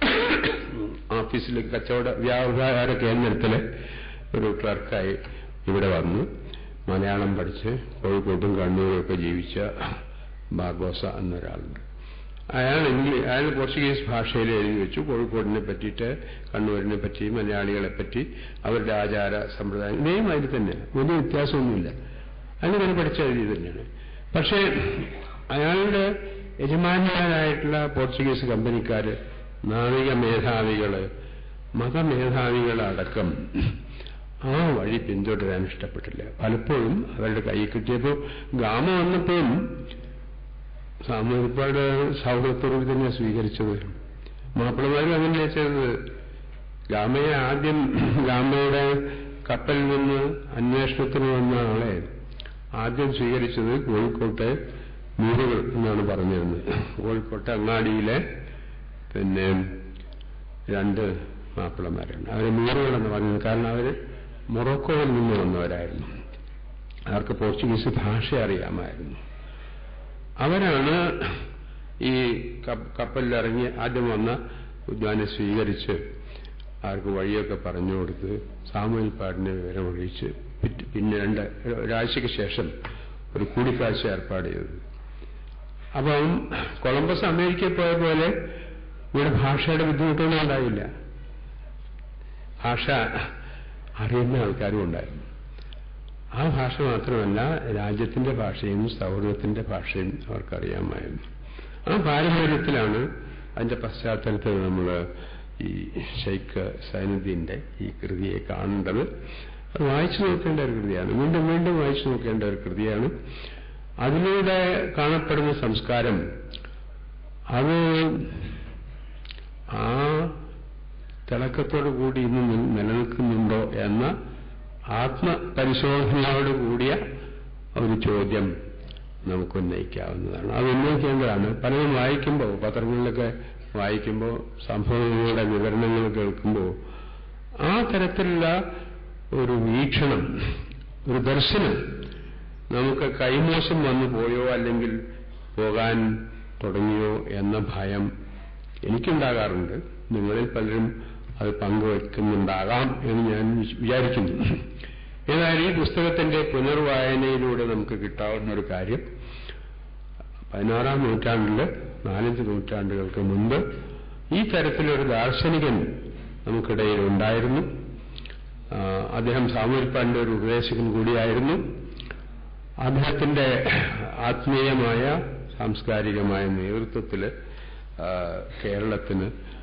ഓഫീസിൽ കച്ചവട വ്യാപാര കേന്ദ്രത്തിലെ ഒരു ക്ലർക്കായി ഇവിടെ വന്ന് മലയാളം പഠിച്ച് കോഴിക്കോട്ടും കണ്ണൂരും ഒക്കെ ജീവിച്ച ബാർബോസ എന്നൊരാളുണ്ട് അയാൾ ഇംഗ്ലീഷ് അയാൾ പോർച്ചുഗീസ് ഭാഷയിൽ എഴുതി വെച്ചു കോഴിക്കോടിനെ പറ്റിയിട്ട് കണ്ണൂരിനെ പറ്റി മലയാളികളെ പറ്റി അവരുടെ ആചാര സമ്പ്രദായം ഇതേമാതിരി തന്നെ വലിയ വ്യത്യാസമൊന്നുമില്ല അയാൾ ഇങ്ങനെ പഠിച്ച എഴുതി തന്നെയാണ് പക്ഷേ അയാളുടെ യജമാന്മാരായിട്ടുള്ള പോർച്ചുഗീസ് കമ്പനിക്കാര് നാവിക മേധാവികള് മതമേധാവികളടക്കം ആ വഴി പിന്തുടരാൻ ഇഷ്ടപ്പെട്ടില്ല പലപ്പോഴും അവരുടെ കൈ കിട്ടിയപ്പോൾ ഗാമ വന്നപ്പോഴും സാമൂഹികപ്പാട് സൗഹൃദത്തോടുകൂടി തന്നെ സ്വീകരിച്ചത് മാപ്പിളമാരും അങ്ങനെ ചെയ്തത് ഗാമയെ ആദ്യം ഗാമയുടെ കപ്പലിൽ നിന്ന് അന്വേഷണത്തിന് വന്ന ആളെ ആദ്യം സ്വീകരിച്ചത് കോഴിക്കോട്ടെ മൂറുകൾ എന്നാണ് പറഞ്ഞിരുന്നത് കോഴിക്കോട്ടെ അങ്ങാടിയിലെ പിന്നെ രണ്ട് മാപ്പിളമാരാണ് അവര് മൂറുകളെന്ന് പറഞ്ഞത് കാരണം അവര് മൊറോക്കോയിൽ നിന്ന് വന്നവരായിരുന്നു അവർക്ക് പോർച്ചുഗീസ് ഭാഷ അറിയാമായിരുന്നു അവരാണ് ഈ കപ്പലിലിറങ്ങി ആദ്യം വന്ന ഉദ്യാനെ സ്വീകരിച്ച് അവർക്ക് വഴിയൊക്കെ പറഞ്ഞു കൊടുത്ത് സാമൂഹ്യ പാടിനെ വിവരമൊഴിച്ച് പിന്നെ രണ്ട് ഒരാഴ്ചയ്ക്ക് ശേഷം ഒരു കൂടിക്കാഴ്ച ഏർപ്പാട് ചെയ്തത് അപ്പം കൊളംബസ് അമേരിക്കയിൽ പോയ പോലെ ഇവിടെ ഭാഷയുടെ ബുദ്ധിമുട്ടൊന്നും ഉണ്ടായില്ല ഭാഷ അറിയുന്ന ആൾക്കാരും ഉണ്ടായിരുന്നു ആ ഭാഷ മാത്രമല്ല രാജ്യത്തിന്റെ ഭാഷയും സൗഹൃദത്തിന്റെ ഭാഷയും അവർക്കറിയാമായിരുന്നു ആ പാരമ്പര്യത്തിലാണ് അതിന്റെ പശ്ചാത്തലത്തിൽ നമ്മൾ ഈ ഷെയ്ഖ് സൈനുദ്ദീന്റെ ഈ കൃതിയെ കാണേണ്ടത് അത് വായിച്ചു നോക്കേണ്ട ഒരു കൃതിയാണ് വീണ്ടും വീണ്ടും വായിച്ചു നോക്കേണ്ട ഒരു കൃതിയാണ് അതിലൂടെ കാണപ്പെടുന്ന സംസ്കാരം അത് ആ തിളക്കത്തോടു കൂടി ഇന്ന് നിലനിൽക്കുന്നുണ്ടോ എന്ന ആത്മപരിശോധനയോട് കൂടിയ ഒരു ചോദ്യം നമുക്ക് ഉന്നയിക്കാവുന്നതാണ് അത് ഉന്നയിക്കേണ്ടതാണ് പലരും വായിക്കുമ്പോൾ പത്രങ്ങളിലൊക്കെ വായിക്കുമ്പോൾ സംഭവങ്ങളുടെ വിവരണങ്ങൾ കേൾക്കുമ്പോൾ ആ തരത്തിലുള്ള ഒരു വീക്ഷണം ഒരു ദർശനം നമുക്ക് കൈമോശം വന്നു പോയോ അല്ലെങ്കിൽ പോകാൻ തുടങ്ങിയോ എന്ന ഭയം എനിക്കുണ്ടാകാറുണ്ട് നിങ്ങളിൽ പലരും അത് പങ്കുവെക്കുന്നുണ്ടാകാം എന്ന് ഞാൻ വിചാരിക്കുന്നു ഏതായാലും ഈ പുസ്തകത്തിന്റെ പുനർവായനയിലൂടെ നമുക്ക് കിട്ടാവുന്ന ഒരു കാര്യം പതിനാറാം നൂറ്റാണ്ടില് നാലഞ്ച് നൂറ്റാണ്ടുകൾക്ക് മുമ്പ് ഈ തരത്തിലൊരു ദാർശനികൻ നമുക്കിടയിൽ ഉണ്ടായിരുന്നു അദ്ദേഹം സാമൂഹ്യപ്പാടിന്റെ ഒരു ഉപദേശകൻ കൂടിയായിരുന്നു അദ്ദേഹത്തിന്റെ ആത്മീയമായ സാംസ്കാരികമായ നേതൃത്വത്തിൽ കേരളത്തിന്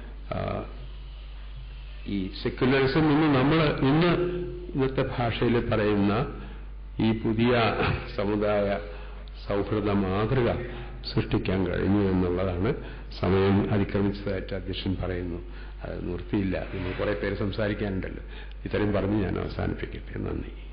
ഈ സെക്യുലറിസം ഇന്ന് നമ്മൾ ഇന്ന് ഇന്നത്തെ ഭാഷയിൽ പറയുന്ന ഈ പുതിയ സമുദായ സൗഹൃദ മാതൃക സൃഷ്ടിക്കാൻ കഴിഞ്ഞു എന്നുള്ളതാണ് സമയം അതിക്രമിച്ചതായിട്ട് അധ്യക്ഷൻ പറയുന്നു അത് നിർത്തിയില്ല നിങ്ങൾ കുറെ പേര് സംസാരിക്കാനുണ്ടല്ലോ ഇത്രയും പറഞ്ഞ് ഞാൻ അവസാനിപ്പിക്കട്ടെ നന്ദി